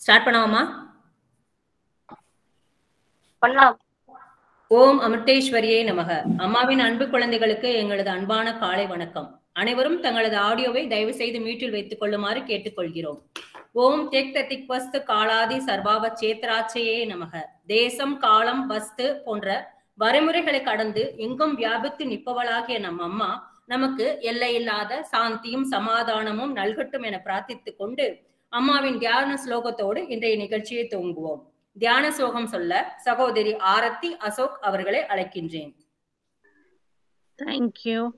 Start பண்ணாமா பண்ணலாம் ஓம் அமிர்தேஸ்வரியே நமக அம்மாவின் அன்பு குழந்தைகளுக்கு எங்களது அன்பான காலை வணக்கம் அனைவரும் தங்களது ஆடியோவை தயவு செய்து மியூட்டில் வைத்துக் கொள்ளுமாறு கேட்டுக்கொள்கிறோம் ஓம் தெக் தத்திக் வஸ்து காலாதி சர்வாவ சேத்ராச்சையே நமக தேசம் காலம் வஸ்து போன்ற வரைமுறைகளை கடந்து எங்கும் வியாபித்து நிற்பவளாகிய நம் அம்மா நமக்கு எல்லையில்லாத சாந்தியும் சமாதானமும் நல்கட்டும் என பிரார்த்தித்துக் கொண்டு அம்மாவின் தியான ஸ்லோகத்தோடு இன்றைய நிகழ்ச்சியை துவங்குவோம் தியான ஸ்லோகம் சொல்ல சகோதரி ஆரத்தி அசோக் அவர்களை அழைக்கின்றேன் Thank you.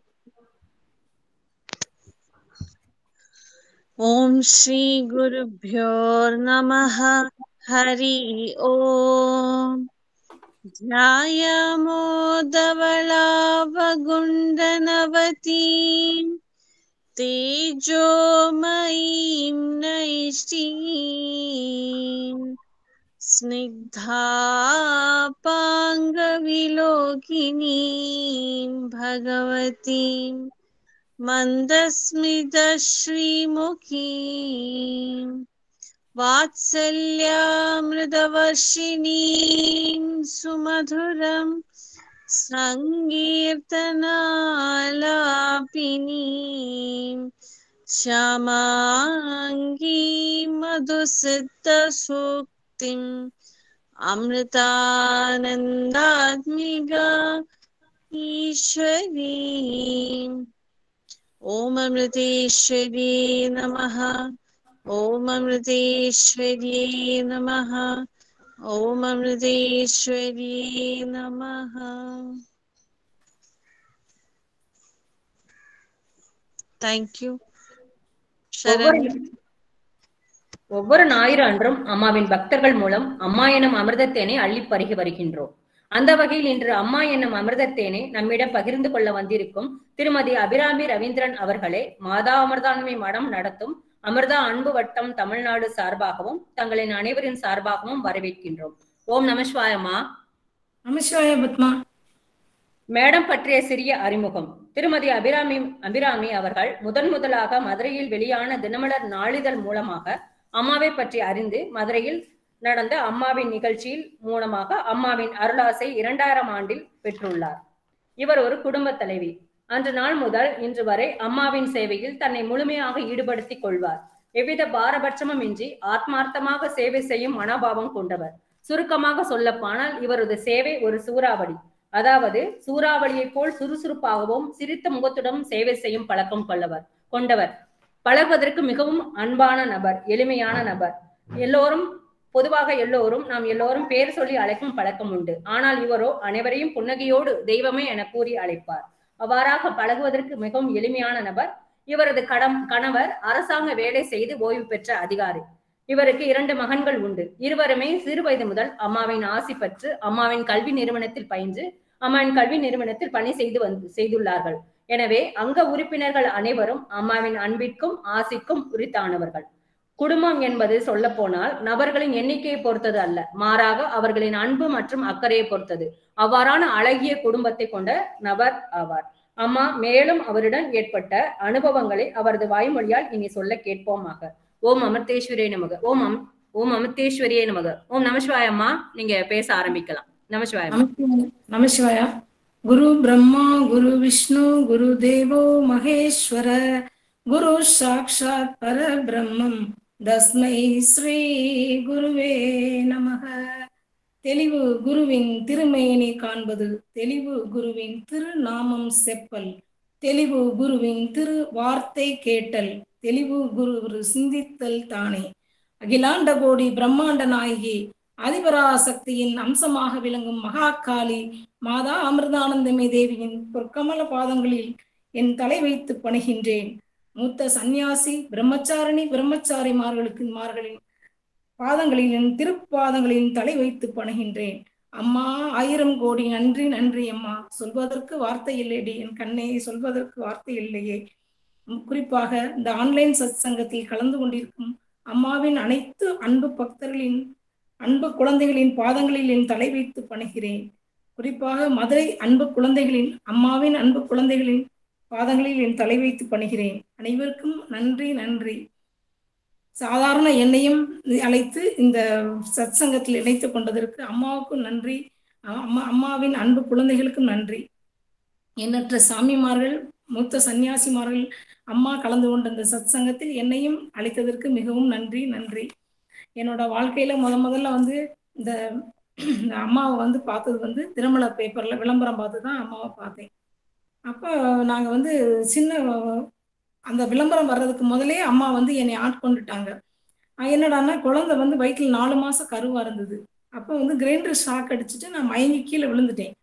ॐ श्रीगुरुभ्यो नमः हरि ॐ ध्यायामोदवलावगुण्डनवतीं तेजोमयीं नैष्टीम् स्निग्धापाङ्गविलोकिनीं भगवतीं मन्दस्मितश्रीमुखीं वात्सल्यामृतवर्षिणीं सुमधुरं सङ्कीर्तनालापिनीं श्यामाङ्गीं मधुसिद्धसूक्तिम् अमृतानन्दात्मिका ईश्वरी ॐ अमृतेश्वरी नमः ॐ अमृतेश्वरी नमः ॐ अमृतेश्वरी नमः Thank you. ஒவ்வொரு Sharan. ஒவ்வொரு ஞாயிறு அன்றும் அம்மாவின் பக்தர்கள் மூலம் அம்மா எனும் அமிர்தத்தேனை அள்ளி பருகி வருகின்றோம் அந்த வகையில் இன்று அம்மா என்னும் அமிர்தத்தேனை நம்மிடம் பகிர்ந்து கொள்ள வந்திருக்கும் திருமதி அபிராமி ரவீந்திரன் அவர்களே மாதா அமிர்தாண்மை மடம் நடத்தும் அமிர்தா அன்பு வட்டம் தமிழ்நாடு சார்பாகவும் தங்களின் அனைவரின் சார்பாகவும் வரவேற்கின்றோம் ஓம் நமசிவாயம்மா நமசிவாய பத்மா மேடம் பற்றிய சிறிய அறிமுகம் திருமதி அபிராமி அபிராமி அவர்கள் முதன் முதலாக மதுரையில் வெளியான தினமலர் நாளிதழ் மூலமாக அம்மாவை பற்றி அறிந்து மதுரையில் நடந்த அம்மாவின் நிகழ்ச்சியில் மூலமாக அம்மாவின் அருளாசை இரண்டாயிரம் ஆண்டில் பெற்றுள்ளார் இவர் ஒரு குடும்ப தலைவி அன்று நாள் முதல் இன்று வரை அம்மாவின் சேவையில் தன்னை முழுமையாக ஈடுபடுத்திக் கொள்வார் எவ்வித பாரபட்சமும் இன்றி ஆத்மார்த்தமாக சேவை செய்யும் மனோபாவம் கொண்டவர் சுருக்கமாக சொல்லப்பானால் இவரது சேவை ஒரு சூறாவளி அதாவது சூறாவளியைப் போல் சுறுசுறுப்பாகவும் சிரித்த முகத்துடன் சேவை செய்யும் பழக்கம் கொள்ளவர் கொண்டவர் பழகுவதற்கு மிகவும் அன்பான நபர் எளிமையான நபர் எல்லோரும் பொதுவாக எல்லோரும் நாம் எல்லோரும் பேர் சொல்லி அழைக்கும் பழக்கம் உண்டு ஆனால் இவரோ அனைவரையும் புன்னகையோடு தெய்வமே என கூறி அழைப்பார் அவ்வாறாக பழகுவதற்கு மிகவும் எளிமையான நபர் இவரது கடம் கணவர் அரசாங்க வேலை செய்து ஓய்வு பெற்ற அதிகாரி இவருக்கு இரண்டு மகன்கள் உண்டு இருவருமே சிறு வயது முதல் அம்மாவின் ஆசி பெற்று அம்மாவின் கல்வி நிறுவனத்தில் பயின்று அம்மாவின் கல்வி நிறுவனத்தில் பணி செய்து வந்து செய்துள்ளார்கள் எனவே அங்க உறுப்பினர்கள் அனைவரும் அம்மாவின் அன்பிற்கும் ஆசிக்கும் உரித்தானவர்கள் குடும்பம் என்பது சொல்ல போனால் நபர்களின் எண்ணிக்கையை பொறுத்தது அல்ல மாறாக அவர்களின் அன்பு மற்றும் அக்கறையை பொறுத்தது அவ்வாறான அழகிய குடும்பத்தை கொண்ட நபர் ஆவார் அம்மா மேலும் அவருடன் ஏற்பட்ட அனுபவங்களை அவரது வாய்மொழியால் இனி சொல்ல கேட்போமாக ஓம் அமிர்தேஸ்வரியே நமக ஓம் அம் ஓம் அமிர்தேஸ்வரியே நமக ஓம் நமசிவாய அம்மா நீங்க பேச ஆரம்பிக்கலாம் நமசிவாய நமசிவாய நமசிவாயா குரு பிரம்மா குரு விஷ்ணு குரு தேவோ மகேஸ்வர குரு சாக்ஷாத் பரபிரம்மம் தஸ்மை ஸ்ரீ குருவே நமக தெளிவு குருவின் திருமேனி காண்பது தெளிவு குருவின் திருநாமம் செப்பல் தெளிவு குருவின் திரு வார்த்தை கேட்டல் தெளிவு குரு சிந்தித்தல் தானே அகிலாண்ட கோடி பிரம்மாண்ட நாயகி அதிபராசக்தியின் அம்சமாக விளங்கும் மகாகாளி மாதா அமிர்தானந்தமே தேவியின் பொற்கமல பாதங்களில் என் தலை வைத்து பணிகின்றேன் மூத்த சந்நியாசி பிரம்மச்சாரணி பிரம்மச்சாரிமார்களுக்கு மார்களின் பாதங்களில் என் திருப்பாதங்களின் தலை வைத்து பணிகின்றேன் அம்மா ஆயிரம் கோடி நன்றி நன்றி அம்மா சொல்வதற்கு வார்த்தை இல்லையடி என் கண்ணே சொல்வதற்கு வார்த்தை இல்லையே குறிப்பாக இந்த ஆன்லைன் சத் சங்கத்தில் கலந்து கொண்டிருக்கும் அம்மாவின் அனைத்து அன்பு பக்தர்களின் அன்பு குழந்தைகளின் பாதங்களில் என் தலை வைத்து பணிகிறேன் குறிப்பாக மதுரை அன்பு குழந்தைகளின் அம்மாவின் அன்பு குழந்தைகளின் பாதங்களில் என் தலை வைத்து பணிகிறேன் அனைவருக்கும் நன்றி நன்றி சாதாரண என்னையும் அழைத்து இந்த சத் சங்கத்தில் இணைத்து கொண்டதற்கு அம்மாவுக்கும் நன்றி அம்மா அம்மாவின் அன்பு குழந்தைகளுக்கும் நன்றி எண்ணற்ற சாமிமார்கள் மூத்த சன்னியாசிமார்கள் அம்மா கலந்து கொண்ட இந்த சத் சங்கத்தில் என்னையும் அழைத்ததற்கு மிகவும் நன்றி நன்றி என்னோட வாழ்க்கையில முத முதல்ல வந்து இந்த இந்த அம்மாவை வந்து பார்த்தது வந்து திருமல பேப்பர்ல விளம்பரம் பார்த்து தான் அம்மாவை பார்த்தேன் அப்போ நாங்க வந்து சின்ன அந்த விளம்பரம் வர்றதுக்கு முதலே அம்மா வந்து என்னை ஆட்கொண்டுட்டாங்க என்னடான்னா குழந்தை வந்து வயிற்றில் நாலு மாசம் கருவா இருந்தது அப்போ வந்து கிரைண்டர் ஷாக் அடிச்சுட்டு நான் மயங்கி கீழே விழுந்துட்டேன்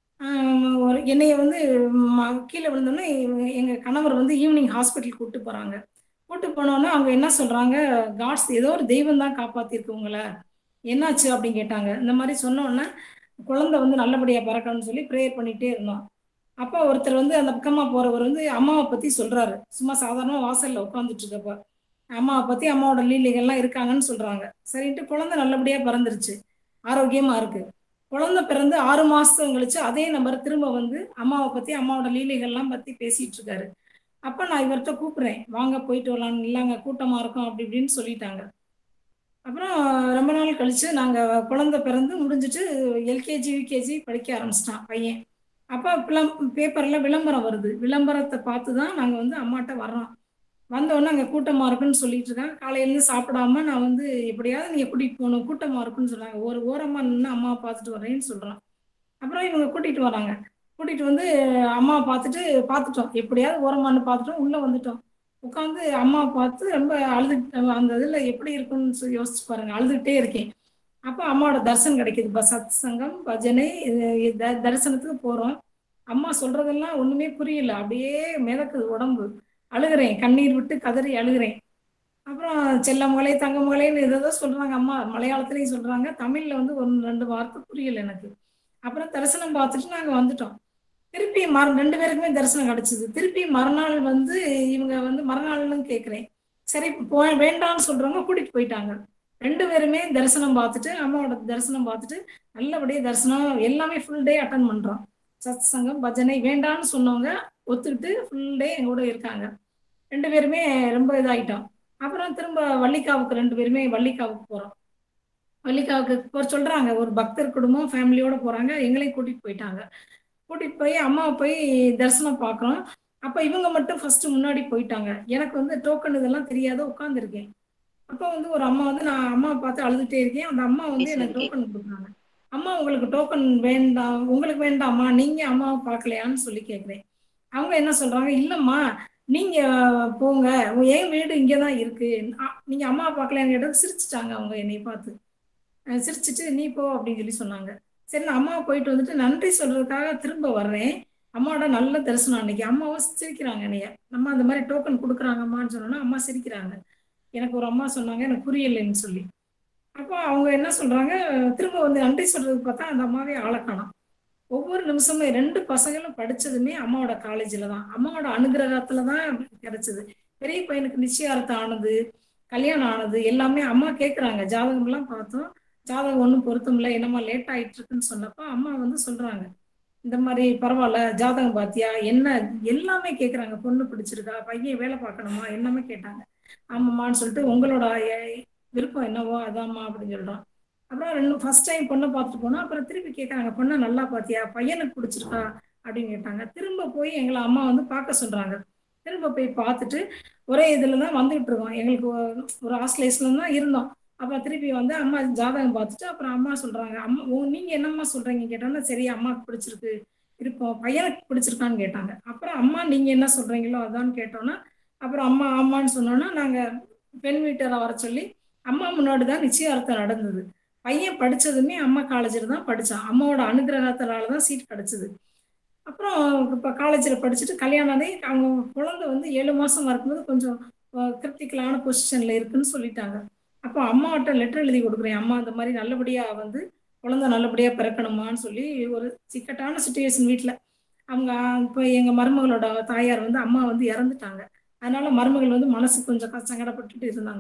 ஒரு என்னைய வந்து கீழே விழுந்தோன்னே எங்கள் கணவர் வந்து ஈவினிங் ஹாஸ்பிட்டல் கூப்பிட்டு போகிறாங்க கூப்பிட்டு போனோன்னே அவங்க என்ன சொல்கிறாங்க காட்ஸ் ஏதோ ஒரு தெய்வம் தான் காப்பாற்றிருக்கு உங்களை என்னாச்சு அப்படின்னு கேட்டாங்க இந்த மாதிரி சொன்னோன்னே குழந்தை வந்து நல்லபடியாக பிறக்கணும்னு சொல்லி ப்ரேயர் பண்ணிகிட்டே இருந்தோம் அப்போ ஒருத்தர் வந்து அந்த பக்கமாக போகிறவர் வந்து அம்மாவை பற்றி சொல்கிறாரு சும்மா சாதாரணமாக வாசலில் உட்காந்துட்டு இருக்கப்ப அம்மாவை பற்றி அம்மாவோட லீலைகள்லாம் இருக்காங்கன்னு சொல்கிறாங்க சரின்ட்டு குழந்தை நல்லபடியாக பிறந்துருச்சு ஆரோக்கியமாக இருக்குது குழந்தை பிறந்து ஆறு மாதம் கழிச்சு அதே நம்பர் திரும்ப வந்து அம்மாவை பற்றி அம்மாவோட லீலைகள்லாம் பற்றி பேசிகிட்டு இருக்காரு அப்போ நான் இவர்கிட்ட கூப்பிட்றேன் வாங்க போயிட்டு வரலான்னு இல்லைங்க கூட்டமாக இருக்கும் அப்படி இப்படின்னு சொல்லிட்டாங்க அப்புறம் ரொம்ப நாள் கழிச்சு நாங்கள் குழந்தை பிறந்து முடிஞ்சிட்டு எல்கேஜி யூகேஜி படிக்க ஆரம்பிச்சிட்டான் பையன் அப்போ விளம் பேப்பரில் விளம்பரம் வருது விளம்பரத்தை பார்த்து தான் நாங்கள் வந்து அம்மாட்ட வர்றோம் வந்தோடனே அங்கே கூட்டமாக இருக்குன்னு சொல்லிட்டு இருக்காங்க காலையிலேருந்து சாப்பிடாம நான் வந்து எப்படியாவது நீங்கள் கூட்டிகிட்டு போகணும் கூட்டமாக இருக்குன்னு சொன்னாங்க ஒரு ஓரமாக நின்று அம்மாவை பார்த்துட்டு வரேன்னு சொல்கிறோம் அப்புறம் இவங்க கூட்டிகிட்டு வராங்க கூட்டிகிட்டு வந்து அம்மாவை பார்த்துட்டு பார்த்துட்டோம் எப்படியாவது ஓரமானு பார்த்துட்டோம் உள்ளே வந்துட்டோம் உட்காந்து அம்மாவை பார்த்து ரொம்ப அழுது அந்த இதில் எப்படி இருக்குன்னு சொல்லி யோசிச்சு பாருங்க அழுதுகிட்டே இருக்கேன் அப்போ அம்மாவோட தரிசனம் கிடைக்குது இப்போ சத் சங்கம் பஜனை தரிசனத்துக்கு போகிறோம் அம்மா சொல்றதெல்லாம் ஒன்றுமே புரியல அப்படியே மிதக்குது உடம்பு அழுகிறேன் கண்ணீர் விட்டு கதறி அழுகிறேன் அப்புறம் செல்ல மகளே தங்க மகளேன்னு ஏதோ சொல்றாங்க அம்மா மலையாளத்துலேயும் சொல்றாங்க தமிழ்ல வந்து ஒரு ரெண்டு வார்த்தை புரியல எனக்கு அப்புறம் தரிசனம் பார்த்துட்டு நாங்கள் வந்துட்டோம் திருப்பி மறு ரெண்டு பேருக்குமே தரிசனம் கிடைச்சிது திருப்பி மறுநாள் வந்து இவங்க வந்து மறுநாள்னு கேட்குறேன் சரி போ வேண்டாம்னு சொல்றவங்க கூட்டிட்டு போயிட்டாங்க ரெண்டு பேருமே தரிசனம் பார்த்துட்டு அம்மாவோட தரிசனம் பார்த்துட்டு நல்லபடியாக தரிசனம் எல்லாமே ஃபுல் டே அட்டன் பண்றோம் சத் சங்கம் பஜனை வேண்டான்னு சொன்னவங்க ஒத்துக்கிட்டு ஃபுல் டே எங்க கூட இருக்காங்க ரெண்டு பேருமே ரொம்ப இதாயிட்டோம் அப்புறம் திரும்ப வள்ளிக்காவுக்கு ரெண்டு பேருமே வள்ளிக்காவுக்கு போறோம் வள்ளிக்காவுக்கு போற சொல்றாங்க ஒரு பக்தர் குடும்பம் ஃபேமிலியோட போறாங்க எங்களையும் கூட்டிட்டு போயிட்டாங்க கூட்டிட்டு போய் அம்மாவை போய் தரிசனம் பார்க்குறோம் அப்போ இவங்க மட்டும் ஃபர்ஸ்ட் முன்னாடி போயிட்டாங்க எனக்கு வந்து டோக்கன் இதெல்லாம் தெரியாத உட்காந்துருக்கேன் அப்போ வந்து ஒரு அம்மா வந்து நான் அம்மாவை பார்த்து அழுதுகிட்டே இருக்கேன் அந்த அம்மா வந்து எனக்கு டோக்கன் கொடுக்குறாங்க அம்மா உங்களுக்கு டோக்கன் வேண்டாம் உங்களுக்கு வேண்டாம்மா நீங்க அம்மாவை பார்க்கலையான்னு சொல்லி கேட்குறேன் அவங்க என்ன சொல்றாங்க இல்லம்மா நீங்க போங்க என் வீடு இங்கே தான் இருக்கு நீங்க அம்மாவை பார்க்கலையான்னு கேட்டது சிரிச்சிட்டாங்க அவங்க என்னை பார்த்து சிரிச்சிட்டு நீ போ அப்படின்னு சொல்லி சொன்னாங்க சரி நான் அம்மாவை போயிட்டு வந்துட்டு நன்றி சொல்றதுக்காக திரும்ப வர்றேன் அம்மாவோட நல்ல தரிசனம் அன்னைக்கு அம்மாவும் சிரிக்கிறாங்க என்னைய நம்ம அந்த மாதிரி டோக்கன் கொடுக்குறாங்கம்மான்னு சொன்னோன்னா அம்மா சிரிக்கிறாங்க எனக்கு ஒரு அம்மா சொன்னாங்க எனக்கு புரியலைன்னு சொல்லி அப்போ அவங்க என்ன சொல்றாங்க திரும்ப வந்து நன்றி சொல்றதுக்கு பார்த்தா அந்த அம்மாவே ஆளை காணும் ஒவ்வொரு நிமிஷமும் ரெண்டு பசங்களும் படிச்சதுமே அம்மாவோட காலேஜில் தான் அம்மாவோட அனுகிரகத்துல தான் கிடைச்சது பெரிய பையனுக்கு நிச்சயார்த்தம் ஆனது கல்யாணம் ஆனது எல்லாமே அம்மா கேட்குறாங்க ஜாதகம்லாம் பார்த்தோம் ஜாதகம் ஒன்றும் பொருத்தம் இல்லை என்னம்மா லேட் ஆயிட்டு இருக்குன்னு சொன்னப்போ அம்மா வந்து சொல்றாங்க இந்த மாதிரி பரவாயில்ல ஜாதகம் பாத்தியா என்ன எல்லாமே கேட்குறாங்க பொண்ணு பிடிச்சிருக்கா பையன் வேலை பார்க்கணுமா எல்லாமே கேட்டாங்க ஆமாம்மான்னு சொல்லிட்டு உங்களோட விருப்பம் என்னவோ அதாம்மா அப்படின்னு சொல்றோம் அப்புறம் ரெண்டு ஃபர்ஸ்ட் டைம் பொண்ணை பார்த்துட்டு போனோம் அப்புறம் திருப்பி கேட்குறாங்க பொண்ணை நல்லா பார்த்தியா பையனுக்கு பிடிச்சிருக்கா அப்படின்னு கேட்டாங்க திரும்ப போய் எங்களை அம்மா வந்து பார்க்க சொல்றாங்க திரும்ப போய் பார்த்துட்டு ஒரே இதில் தான் வந்துகிட்டு இருக்கோம் எங்களுக்கு ஒரு ஹாஸ்டலேஸ்ல தான் இருந்தோம் அப்புறம் திருப்பி வந்து அம்மா ஜாதகம் பார்த்துட்டு அப்புறம் அம்மா சொல்றாங்க அம்மா நீங்க என்னம்மா சொல்றீங்க கேட்டோன்னா சரி அம்மாவுக்கு பிடிச்சிருக்கு இருப்போம் பையனுக்கு பிடிச்சிருக்கான்னு கேட்டாங்க அப்புறம் அம்மா நீங்க என்ன சொல்றீங்களோ அதான்னு கேட்டோன்னா அப்புறம் அம்மா ஆமான்னு சொன்னோன்னா நாங்க பெண் வீட்டரை வர சொல்லி அம்மா முன்னாடி தான் நிச்சயார்த்தம் நடந்தது பையன் படிச்சதுமே அம்மா காலேஜில் தான் படித்தான் அம்மாவோட அனுகிரகத்தினால தான் சீட் கிடைச்சது அப்புறம் இப்போ காலேஜில் படிச்சுட்டு கல்யாணமே அவங்க குழந்தை வந்து ஏழு மாதம் இருக்கும்போது கொஞ்சம் கிரிட்டிக்கலான பொசிஷனில் இருக்குன்னு சொல்லிட்டாங்க அப்போ அம்மாட்ட லெட்டர் எழுதி கொடுக்குறேன் அம்மா இந்த மாதிரி நல்லபடியாக வந்து குழந்தை நல்லபடியாக பிறக்கணுமான்னு சொல்லி ஒரு சிக்கட்டான சுச்சுவேஷன் வீட்டில் அவங்க இப்போ எங்கள் மருமகளோட தாயார் வந்து அம்மா வந்து இறந்துட்டாங்க அதனால மருமகள் வந்து மனசு கொஞ்சம் சங்கடப்பட்டுட்டு இருந்தாங்க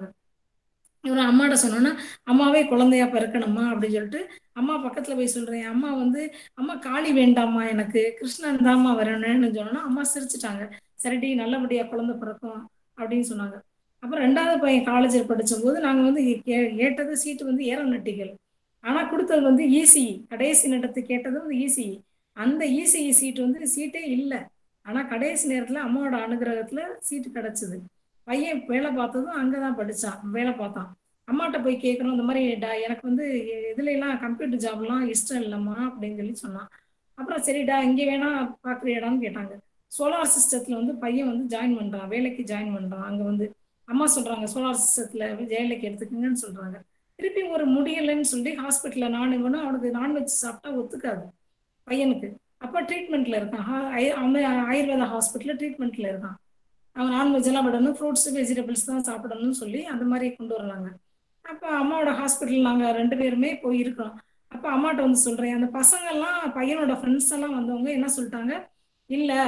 இவர் அம்மாட்ட சொன்னோன்னா அம்மாவே குழந்தையா பிறக்கணுமா அப்படின்னு சொல்லிட்டு அம்மா பக்கத்துல போய் சொல்றேன் அம்மா வந்து அம்மா காளி வேண்டாம்மா எனக்கு கிருஷ்ணன் தாம்மா வரணும்னு சொன்னோன்னா அம்மா சிரிச்சிட்டாங்க சரிடி நல்லபடியா குழந்தை பிறக்கும் அப்படின்னு சொன்னாங்க அப்புறம் ரெண்டாவது பையன் காலேஜில் படித்தபோது நாங்கள் வந்து கே கேட்டது சீட்டு வந்து ஏரோநட்டிக்கல் ஆனால் கொடுத்தது வந்து இசிஇ கடைசி நேரத்து கேட்டது வந்து இசிஇ அந்த இசிஇ சீட்டு வந்து சீட்டே இல்லை ஆனால் கடைசி நேரத்தில் அம்மாவோட அனுகிரகத்தில் சீட்டு கிடச்சிது பையன் வேலை பார்த்ததும் அங்கே தான் படித்தான் வேலை பார்த்தான் அம்மாட்ட போய் கேட்குறோம் இந்த மாதிரி டா எனக்கு வந்து இதுல எல்லாம் கம்ப்யூட்டர் ஜாப்லாம் இஷ்டம் இல்லைம்மா அப்படின்னு சொல்லி சொன்னான் அப்புறம் சரிடா இங்கே வேணா பார்க்குறியாடான்னு கேட்டாங்க சோலார் சிஸ்டத்தில் வந்து பையன் வந்து ஜாயின் பண்ணுறான் வேலைக்கு ஜாயின் பண்ணுறான் அங்கே வந்து அம்மா சொல்கிறாங்க சோலார் சிஸ்டத்தில் வேலைக்கு எடுத்துக்கங்கன்னு சொல்கிறாங்க திருப்பி ஒரு முடியலைன்னு சொல்லி ஹாஸ்பிட்டலில் நான் இவனும் அவனுக்கு நான்வெஜ் சாப்பிட்டா ஒத்துக்காது பையனுக்கு அப்போ ட்ரீட்மெண்ட்டில் இருக்கான் ஹா- ஐ- அவன் ஆயுர்வேதா ஹாஸ்பிட்டலில் ட்ரீட்மெண்ட்டில் இருக்கான் அவன் நான்வெஜ் எல்லாம் விடணும் ஃப்ரூட்ஸ் வெஜிடபிள்ஸ் தான் சாப்பிடணும்னு சொல்லி அந்த மாதிரி கொண்டு வர்றாங்க அப்போ அம்மாவோட ஹாஸ்பிட்டல் நாங்கள் ரெண்டு பேருமே போய் இருக்கிறோம் அப்போ அம்மாட்ட வந்து சொல்கிறேன் அந்த பசங்கள்லாம் பையனோட ஃப்ரெண்ட்ஸ் எல்லாம் வந்தவங்க என்ன சொல்லிட்டாங்க இல்லை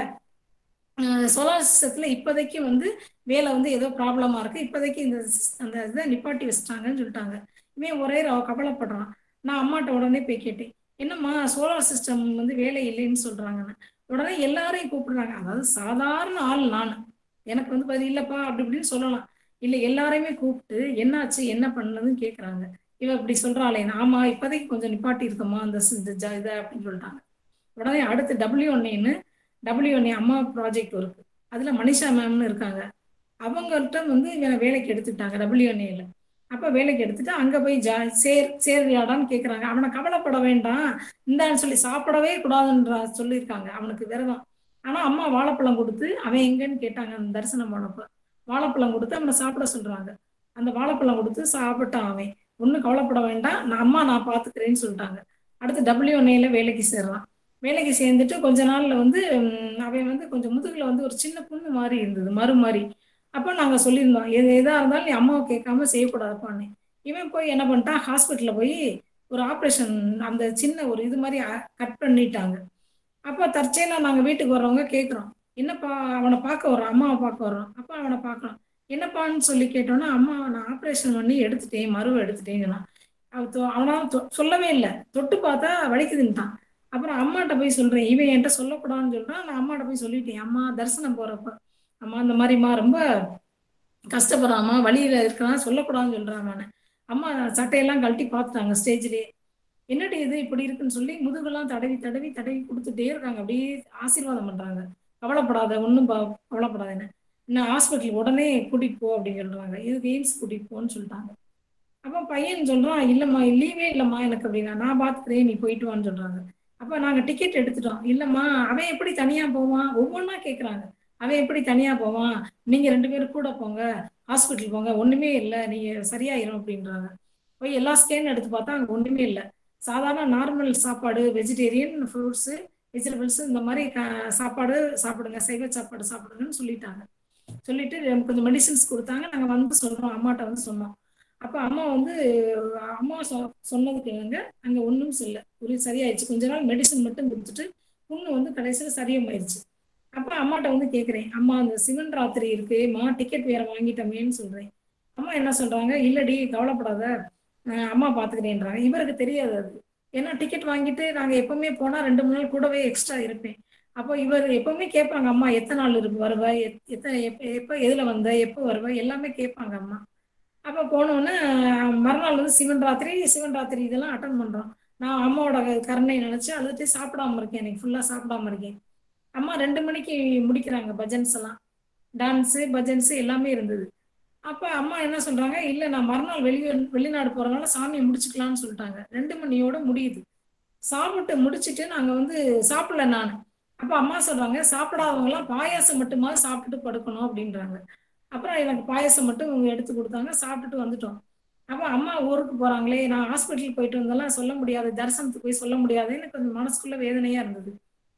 சோலார் சிஸ்டத்தில் இப்போதைக்கு வந்து வேலை வந்து ஏதோ ப்ராப்ளமாக இருக்குது இப்போதைக்கு இந்த sys- அந்த இதை நிப்பாட்டி வச்சிட்டாங்கன்னு சொல்லிட்டாங்க இவன் ஒரே அவ கவலைப்படுறான் நான் அம்மாட்ட உடனே போய் கேட்டேன் என்னம்மா சோலார் சிஸ்டம் வந்து வேலை இல்லைன்னு சொல்கிறாங்கன்னு உடனே எல்லாரையும் கூப்பிடுறாங்க அதாவது சாதாரண ஆள் நான் எனக்கு வந்து பதில் இல்லைப்பா அப்படி இப்படின்னு சொல்லலாம் இல்லை எல்லாரையுமே கூப்பிட்டு என்னாச்சு என்ன பண்ணதுன்னு கேட்குறாங்க இவ இப்படி சொல்கிறாளே ஆமா இப்போதைக்கு கொஞ்சம் நிப்பாட்டி இருக்கம்மா அந்த சி- இந்த ஜ- இதை அப்படின்னு சொல்லிட்டாங்க உடனே அடுத்து டபிள்யூ ஒன்னு டபிள்யூ ஒன்னே அம்மா ப்ராஜெக்ட் ஒர்க் அதில் மனிஷா மேம்னு இருக்காங்க அவங்கள்ட்ட வந்து இவனை வேலைக்கு எடுத்துட்டாங்க டபிள்யூ ஒன்னேல அப்போ வேலைக்கு எடுத்துட்டு அங்கே போய் ஜா சேர் சேர்றியாடான்னு கேட்குறாங்க அவனை கவலைப்பட வேண்டாம் இந்தான்னு சொல்லி சாப்பிடவே கூடாதுன்ற சொல்லியிருக்காங்க அவனுக்கு விரதம் ஆனால் அம்மா வாழைப்பழம் கொடுத்து அவன் எங்கன்னு கேட்டாங்க அந்த தரிசனம் போனப்போ வாழைப்பழம் கொடுத்து அவனை சாப்பிட சொல்றாங்க அந்த வாழைப்பழம் கொடுத்து சாப்பிட்டான் அவன் ஒன்றும் கவலைப்பட வேண்டாம் நான் அம்மா நான் பார்த்துக்கிறேன்னு சொல்லிட்டாங்க அடுத்து டபிள்யூ ஒன்னையில வேலைக்கு சேர்றான் வேலைக்கு சேர்ந்துட்டு கொஞ்ச நாள்ல வந்து ம், அவன் வந்து கொஞ்சம் முதுகுல வந்து ஒரு சின்ன புண்ணு மாதிரி இருந்தது மறு மாதிரி அப்போ நாங்கள் சொல்லியிருந்தோம் எது எதாக இருந்தாலும் நீ அம்மாவை கேட்காம செய்யக்கூடாதுப்பான்னு இவன் போய் என்ன பண்ணிட்டான் ஹாஸ்பிட்டலில் போய் ஒரு ஆப்ரேஷன் அந்த சின்ன ஒரு இது மாதிரி கட் பண்ணிட்டாங்க அப்போ தற்செயலாக நாங்கள் வீட்டுக்கு வர்றவங்க கேட்குறோம் என்னப்பா அவனை பார்க்க வர்றோம் அம்மாவை பார்க்க வர்றோம் அப்பா அவனை பார்க்கலாம் என்னப்பான்னு சொல்லி கேட்டோன்னா அம்மா நான் ஆப்ரேஷன் பண்ணி எடுத்துட்டேன் மருவை எடுத்துட்டேங்கண்ணா அவ தொ- அவனால தொ- சொல்லவே இல்லை தொட்டு பார்த்தா வலிக்குதுன்ட்டான் அப்புறம் அம்மாட்ட போய் சொல்றேன் இவன் என்கிட்ட சொல்லக்கூடாதுன்னு சொல்றான் நான் அம்மாட்ட போய் சொல்லிட்டேன் அம்மா தரிசனம் போறப்ப அம்மா இந்த மாதிரிம்மா ரொம்ப கஷ்டப்படுறாம்மா வழியில இருக்கிறான் சொல்லக்கூடாதுன்னு சொல்றான் நான் அம்மா சட்டையெல்லாம் கழட்டி பார்த்துட்டாங்க ஸ்டேஜ்லயே என்னடி இது இப்படி இருக்குன்னு சொல்லி முதுகெல்லாம் தடவி தடவி தடவி கொடுத்துட்டே இருக்காங்க அப்படியே ஆசீர்வாதம் பண்றாங்க கவலைப்படாத ஒன்றும் கவலைப்படாதேன்னு இன்னும் ஹாஸ்பிட்டல் உடனே கூட்டிட்டு போ அப்படின்னு சொல்றாங்க இதுக்கு எய்ம்ஸ் கூட்டிட்டு போன்னு சொல்லிட்டாங்க அப்போ பையன் சொல்றான் இல்லம்மா லீவே இல்லம்மா எனக்கு அப்படின்னா நான் பார்த்துக்கிறேன் நீ போயிட்டு வான்னு சொல்றாங்க அப்போ நாங்கள் டிக்கெட் எடுத்துட்டோம் இல்லம்மா அவன் எப்படி தனியா போவான் ஒவ்வொன்றா கேட்குறாங்க அவன் எப்படி தனியா போவான் நீங்க ரெண்டு பேரும் கூட போங்க ஹாஸ்பிட்டல் போங்க ஒண்ணுமே இல்லை நீங்க சரியாயிரும் அப்படின்றாங்க போய் எல்லா ஸ்கேன் எடுத்து பார்த்தா அங்கே ஒண்ணுமே இல்லை சாதாரண நார்மல் சாப்பாடு வெஜிடேரியன் ஃப்ரூட்ஸு வெஜிடபிள்ஸ் இந்த மாதிரி க- சாப்பாடு சாப்பிடுங்க சைவ சாப்பாடு சாப்பிடுங்கன்னு சொல்லிட்டாங்க சொல்லிட்டு எனக்கு கொஞ்சம் மெடிசின்ஸ் கொடுத்தாங்க நாங்கள் வந்து சொல்றோம் அம்மாட்ட வந்து சொன்னோம் அப்போ அம்மா வந்து அம்மா சொ சொன்னதுக்கு இவங்க அங்கே ஒன்றும் சொல்ல ஒரு சரியாயிடுச்சு கொஞ்ச நாள் மெடிசன் மட்டும் கொடுத்துட்டு புண்ணு வந்து கடைசியில் சரியாயிருச்சு அப்போ அம்மாட்ட வந்து கேட்குறேன் அம்மா அந்த சிவன் ராத்திரி இருக்குமா டிக்கெட் வேற வாங்கிட்டோமேன்னு சொல்றேன் அம்மா என்ன சொல்றாங்க இல்லடி கவலைப்படாத அஹ் அம்மா பார்த்துக்கிறேன்றாங்க இவருக்கு தெரியாது அது ஏன்னா டிக்கெட் வாங்கிட்டு நாங்கள் எப்பவுமே போனால் ரெண்டு மூணு நாள் கூடவே எக்ஸ்ட்ரா இருப்பேன் அப்போ இவர் எப்பவுமே கேட்பாங்க அம்மா எத்தனை நாள் இருக்கு வருவ எத்- எத்தனை எப்போ எப்போ எதில் வந்த எப்போ வருவ எல்லாமே கேட்பாங்க அம்மா அப்போ போனோன்னே மறுநாள் வந்து சிவன் ராத்திரி சிவன் ராத்திரி இதெல்லாம் அட்டன் பண்ணுறோம் நான் அம்மாவோட கருணை நினச்சி அழுதுட்டு சாப்பிடாம இருக்கேன் எனக்கு ஃபுல்லாக சாப்பிடாம இருக்கேன் அம்மா ரெண்டு மணிக்கு முடிக்கிறாங்க பஜன்ஸ் எல்லாம் டான்ஸு பஜன்ஸு எல்லாமே இருந்தது அப்போ அம்மா என்ன சொல்றாங்க இல்லை நான் மறுநாள் வெளியே வெளிநாடு போறதுனால சாமியை முடிச்சுக்கலாம்னு சொல்லிட்டாங்க ரெண்டு மணியோட முடியுது சாப்பிட்டு முடிச்சிட்டு நாங்கள் வந்து சாப்பிடல நான் அப்போ அம்மா சொல்றாங்க சாப்பிடாதவங்கலாம் பாயாசம் மட்டுமாவது சாப்பிட்டுட்டு படுக்கணும் அப்படின்றாங்க அப்புறம் எனக்கு பாயாசம் மட்டும் இவங்க எடுத்து கொடுத்தாங்க சாப்பிட்டுட்டு வந்துட்டோம் அப்போ அம்மா ஊருக்கு போறாங்களே நான் ஹாஸ்பிட்டல் போயிட்டு வந்தெல்லாம் சொல்ல முடியாது தரிசனத்துக்கு போய் சொல்ல முடியாது எனக்கு கொஞ்சம் மனசுக்குள்ள வேதனையா இருந்தது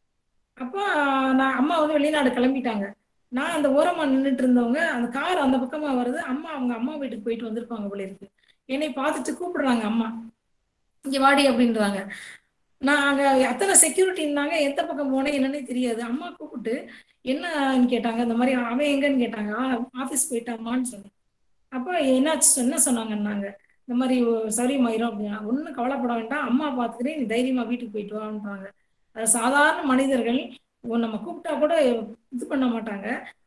அப்போ நான் அம்மா வந்து வெளிநாடு கிளம்பிட்டாங்க நான் அந்த ஓரமா நின்றுட்டு இருந்தவங்க அந்த கார் அந்த பக்கமா வருது அம்மா அவங்க அம்மா வீட்டுக்கு போயிட்டு வந்திருப்பாங்க போல இருக்கு என்னை பார்த்துட்டு கூப்பிடுறாங்க அம்மா இங்க வாடி அப்படின்றாங்க நான் அங்க அத்தனை செக்யூரிட்டி இருந்தாங்க எந்த பக்கம் போனேன் என்னன்னே தெரியாது அம்மா கூப்பிட்டு என்னன்னு கேட்டாங்க இந்த மாதிரி அவன் எங்கன்னு கேட்டாங்க ஆஃபீஸ் போயிட்டாமான்னு சொன்னேன் அப்போ என்னாச்சு என்ன சொன்னாங்கன்னாங்க இந்த மாதிரி சரி மயிரும் அப்படின்னா ஒன்றும் கவலைப்பட வேண்டாம் அம்மா பார்த்துக்கிறேன் நீ தைரியமா வீட்டுக்கு போயிட்டு வான்றாங்க அது சாதாரண மனிதர்கள் ஓ, நம்ம கூப்பிட்டா கூட இது பண்ண மாட்டாங்க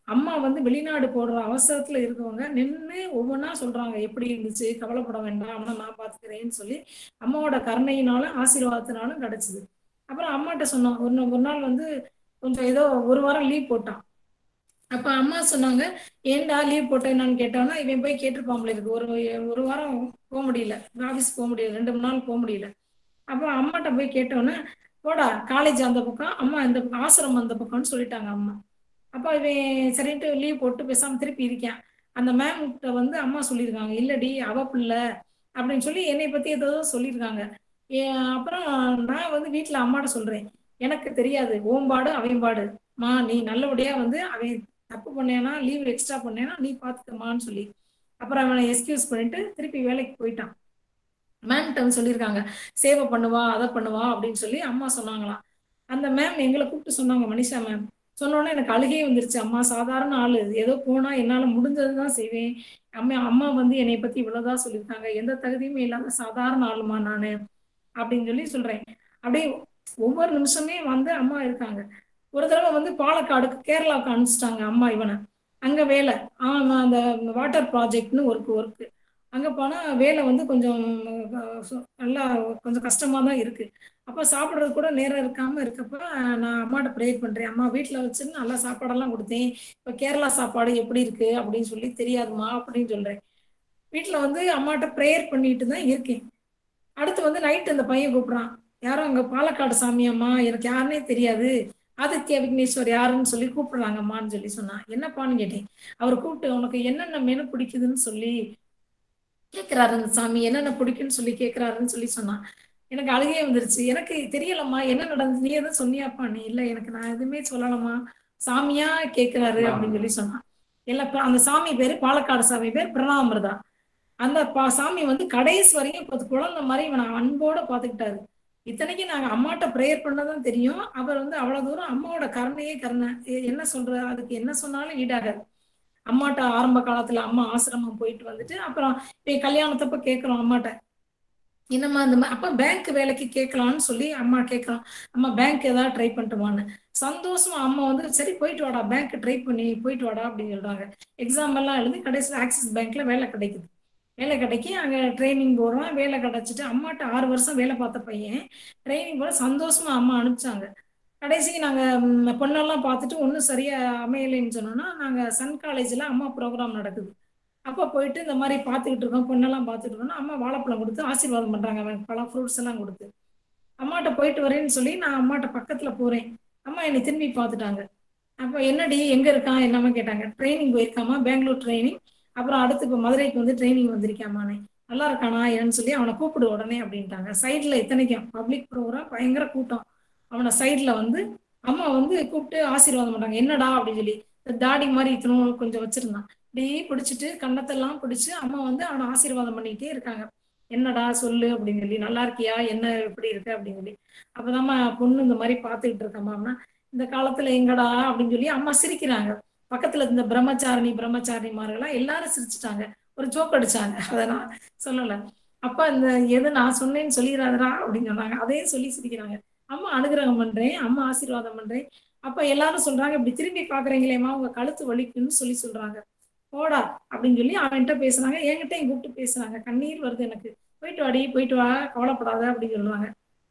அம்மா வந்து வெளிநாடு போடுற அவசரத்துல இருக்கவங்க நின்று ஒவ்வொன்றா சொல்றாங்க எப்படி இருந்துச்சு கவலைப்பட வேண்டாம் அம்மா நான் பாத்துக்கிறேன்னு சொல்லி அம்மாவோட கருணையினால ஆசீர்வாதத்தினாலும் கிடைச்சது அப்புறம் அம்மாட்ட சொன்னோம் ஒரு நா- ஒரு நாள் வந்து கொஞ்சம் ஏதோ ஒரு வாரம் லீவ் போட்டான் அப்ப அம்மா சொன்னாங்க ஏன்டா லீவ் போட்டேன்னு கேட்டானா இவன் போய் கேட்டிருப்பாங்களே இருக்கு ஒரு ஒரு வாரம் போக முடியல ஆஃபீஸ் போக முடியல ரெண்டு மூணு நாள் போக முடியல அப்போ அம்மாட்ட போய் கேட்டோன்னே போடா காலேஜ் அந்த பக்கம் அம்மா இந்த ஆசிரமம் அந்த பக்கம்னு சொல்லிட்டாங்க அம்மா அப்போ இவன் சரின்ட்டு லீவ் போட்டு பேசாம திருப்பி இருக்கேன் அந்த மேம் கிட்ட வந்து அம்மா சொல்லியிருக்காங்க இல்லடி அவ பிள்ளை அப்படின்னு சொல்லி என்னை பத்தி ஏதோ சொல்லியிருக்காங்க ஏ- அப்புறம் நான் வந்து வீட்டுல அம்மாட்ட சொல்றேன் எனக்கு தெரியாது ஓம்பாடு அவன்பாடு மா நீ நல்லபடியா வந்து அவன் தப்பு பண்ணேனா லீவ் எக்ஸ்ட்ரா பண்ணேனா நீ பாத்துக்கமான்னு சொல்லி அப்புறம் அவனை எக்ஸ்கியூஸ் பண்ணிட்டு திருப்பி வேலைக்கு போயிட்டான் மேம்கிட்ட வந்து சொல்லியிருக்காங்க சேவை பண்ணுவா அதை பண்ணுவா அப்படின்னு சொல்லி அம்மா சொன்னாங்களாம் அந்த மேம் எங்களை கூப்பிட்டு சொன்னாங்க மனிஷா மேம் சொன்னோன்னே எனக்கு அழுகே வந்துருச்சு அம்மா சாதாரண ஆளு ஏதோ போனா என்னால முடிஞ்சதுதான் செய்வேன் அம்மா அம்மா வந்து என்னை பத்தி இவ்வளவுதான் சொல்லியிருக்காங்க எந்த தகுதியுமே இல்லாத சாதாரண ஆளுமா நானு அப்படின்னு சொல்லி சொல்றேன் அப்படியே ஒவ்வொரு நிமிஷமே வந்து அம்மா இருக்காங்க ஒரு தடவை வந்து பாலக்காடுக்கு கேரளாவுக்கு அனுப்பிச்சிட்டாங்க அம்மா இவனை அங்க வேலை ஆமா அந்த வாட்டர் ப்ராஜெக்ட்னு ஒர்க் ஒர்க்கு அங்க போனா வேலை வந்து கொஞ்சம் அஹ், சு- நல்லா கொஞ்சம் கஷ்டமா தான் இருக்கு அப்ப சாப்பிடுறது கூட நேரம் இருக்காம இருக்கப்ப நான் அம்மாட்ட ப்ரேயர் பண்றேன் அம்மா வீட்டுல வச்சுன்னு நல்லா சாப்பாடெல்லாம் கொடுத்தேன் இப்ப கேரளா சாப்பாடு எப்படி இருக்கு அப்படின்னு சொல்லி தெரியாதுமா அப்படின்னு சொல்றேன் வீட்டுல வந்து அம்மாட்ட ப்ரேயர் பண்ணிட்டு தான் இருக்கேன் அடுத்து வந்து நைட் அந்த பையன் கூப்பிடுறான் யாரும் அங்க பாலக்காடு சாமி அம்மா எனக்கு யாருன்னே தெரியாது ஆதித்ய விக்னேஸ்வர் யாருன்னு சொல்லி கூப்பிடுறாங்கம்மான்னு சொல்லி சொன்னான் என்னப்பான்னு கேட்டேன் அவர் கூப்பிட்டு உனக்கு என்னென்ன மெனு பிடிக்குதுன்னு சொல்லி கேட்கிறாரு அந்த சாமி என்னென்ன பிடிக்குன்னு சொல்லி கேட்கிறாருன்னு சொல்லி சொன்னான் எனக்கு அழுகையே வந்துருச்சு எனக்கு தெரியலம்மா என்ன நடந்தது நீ எதுவும் சொன்னியாப்பா நீ இல்ல எனக்கு நான் எதுவுமே சொல்லலம்மா சாமியா கேட்கிறாரு அப்படின்னு சொல்லி சொன்னான் இல்ல இப்ப அந்த சாமி பேரு பாலக்காடு சாமி பேர் பிரணாமிரதா அந்த பா சாமி வந்து கடைசி வரையும் இப்ப குழந்தை மாதிரி இவனை அன்போட பாத்துக்கிட்டாரு இத்தனைக்கும் நாங்க அம்மாட்ட ப்ரேயர் பண்ணதான் தெரியும் அவர் வந்து அவ்வளவு தூரம் அம்மாவோட கருணையே கருணை எ- என்ன சொல்ற அதுக்கு என்ன சொன்னாலும் ஈடாகாது அம்மாட்ட ஆரம்ப காலத்துல அம்மா ஆசிரமம் போயிட்டு வந்துட்டு அப்புறம் இப்ப கல்யாணத்தப்ப கேட்கிறோம் அம்மாட்ட என்னம்மா இந்த மா- அப்ப பேங்க் வேலைக்கு கேட்கலாம்னு சொல்லி அம்மா கேட்கலாம் அம்மா பேங்க் ஏதாவது ட்ரை பண்ணட்டுமான்னு சந்தோஷமா அம்மா வந்து சரி போயிட்டு வாடா பேங்க் ட்ரை பண்ணி போயிட்டு வாடா அப்படின்னு சொல்றாங்க எக்ஸாம் எல்லாம் எழுதி கடைசியில் ஆக்சிஸ் பேங்க்ல வேலை கிடைக்குது வேலை கிடைக்கி அங்க ட்ரைனிங் போடுறோம் வேலை கிடைச்சிட்டு அம்மாட்ட ஆறு வருஷம் வேலை பார்த்த பையன் ட்ரைனிங் போட சந்தோஷமா அம்மா அனுப்பிச்சாங்க கடைசிக்கு நாங்க ம், பொண்ணெல்லாம் பார்த்துட்டு ஒன்றும் சரியா அமையலைன்னு சொன்னோம்னா நாங்க சன் காலேஜ்ல அம்மா ப்ரோக்ராம் நடக்குது அப்போ போயிட்டு இந்த மாதிரி பார்த்துக்கிட்டு இருக்கோம் பொண்ணெல்லாம் பார்த்துட்டு இருக்கோம்னா அம்மா வாழைப்பழம் கொடுத்து ஆசீர்வாதம் பண்றாங்க அவன் பழம் ஃப்ரூட்ஸ் எல்லாம் கொடுத்து அம்மாட்ட போயிட்டு வரேன்னு சொல்லி நான் அம்மாட்ட பக்கத்துல போறேன் அம்மா என்னை திரும்பி பார்த்துட்டாங்க அப்போ என்னடி எங்க இருக்கான் என்னமா கேட்டாங்க ட்ரைனிங் போயிருக்காமா பெங்களூர் ட்ரைனிங் அப்புறம் அடுத்து இப்போ மதுரைக்கு வந்து ட்ரைனிங் வந்திருக்காமானே நல்லா இருக்கானா ஏன்னு சொல்லி அவனை கூப்பிடு உடனே அப்படின்ட்டாங்க சைட்ல இத்தனைக்கும் பப்ளிக் ப்ரோக்ராம் பயங்கர கூட்டம் அவனை சைட்ல வந்து அம்மா வந்து கூப்பிட்டு ஆசீர்வாதம் பண்றாங்க என்னடா அப்படின்னு சொல்லி இந்த தாடி மாதிரி இத்தனும் கொஞ்சம் வச்சிருந்தான் அப்படியே பிடிச்சிட்டு கன்னத்தெல்லாம் பிடிச்சு அம்மா வந்து அவனை ஆசீர்வாதம் பண்ணிக்கிட்டே இருக்காங்க என்னடா சொல்லு அப்படின்னு சொல்லி நல்லா இருக்கியா என்ன எப்படி இருக்கு அப்படின்னு சொல்லி அப்பதாம்மா பொண்ணு இந்த மாதிரி பார்த்துக்கிட்டு இருக்கம்மா இந்த காலத்துல எங்கடா அப்படின்னு சொல்லி அம்மா சிரிக்கிறாங்க பக்கத்துல இந்த பிரம்மச்சாரணி பிரம்மச்சாரிமார்கள்லாம் எல்லாரும் சிரிச்சுட்டாங்க ஒரு ஜோக் அடிச்சாங்க அதை நான் சொல்லல அப்ப இந்த எது நான் சொன்னேன்னு சொல்லிடாதடா அப்படின்னு சொன்னாங்க அதையும் சொல்லி சிரிக்கிறாங்க அம்மா அனுகிரகம் பண்றேன் அம்மா ஆசீர்வாதம் பண்றேன் அப்ப எல்லாரும் சொல்றாங்க இப்படி திரும்பி பாக்குறீங்களேம்மா உங்க கழுத்து வலிக்குன்னு சொல்லி சொல்றாங்க போடா அப்படின்னு சொல்லி அவன்கிட்ட பேசுனாங்க என்கிட்டயும் கூப்பிட்டு பேசுனாங்க கண்ணீர் வருது எனக்கு போயிட்டு வாடி போயிட்டு வா கவலைப்படாத அப்படின்னு சொல்லுவாங்க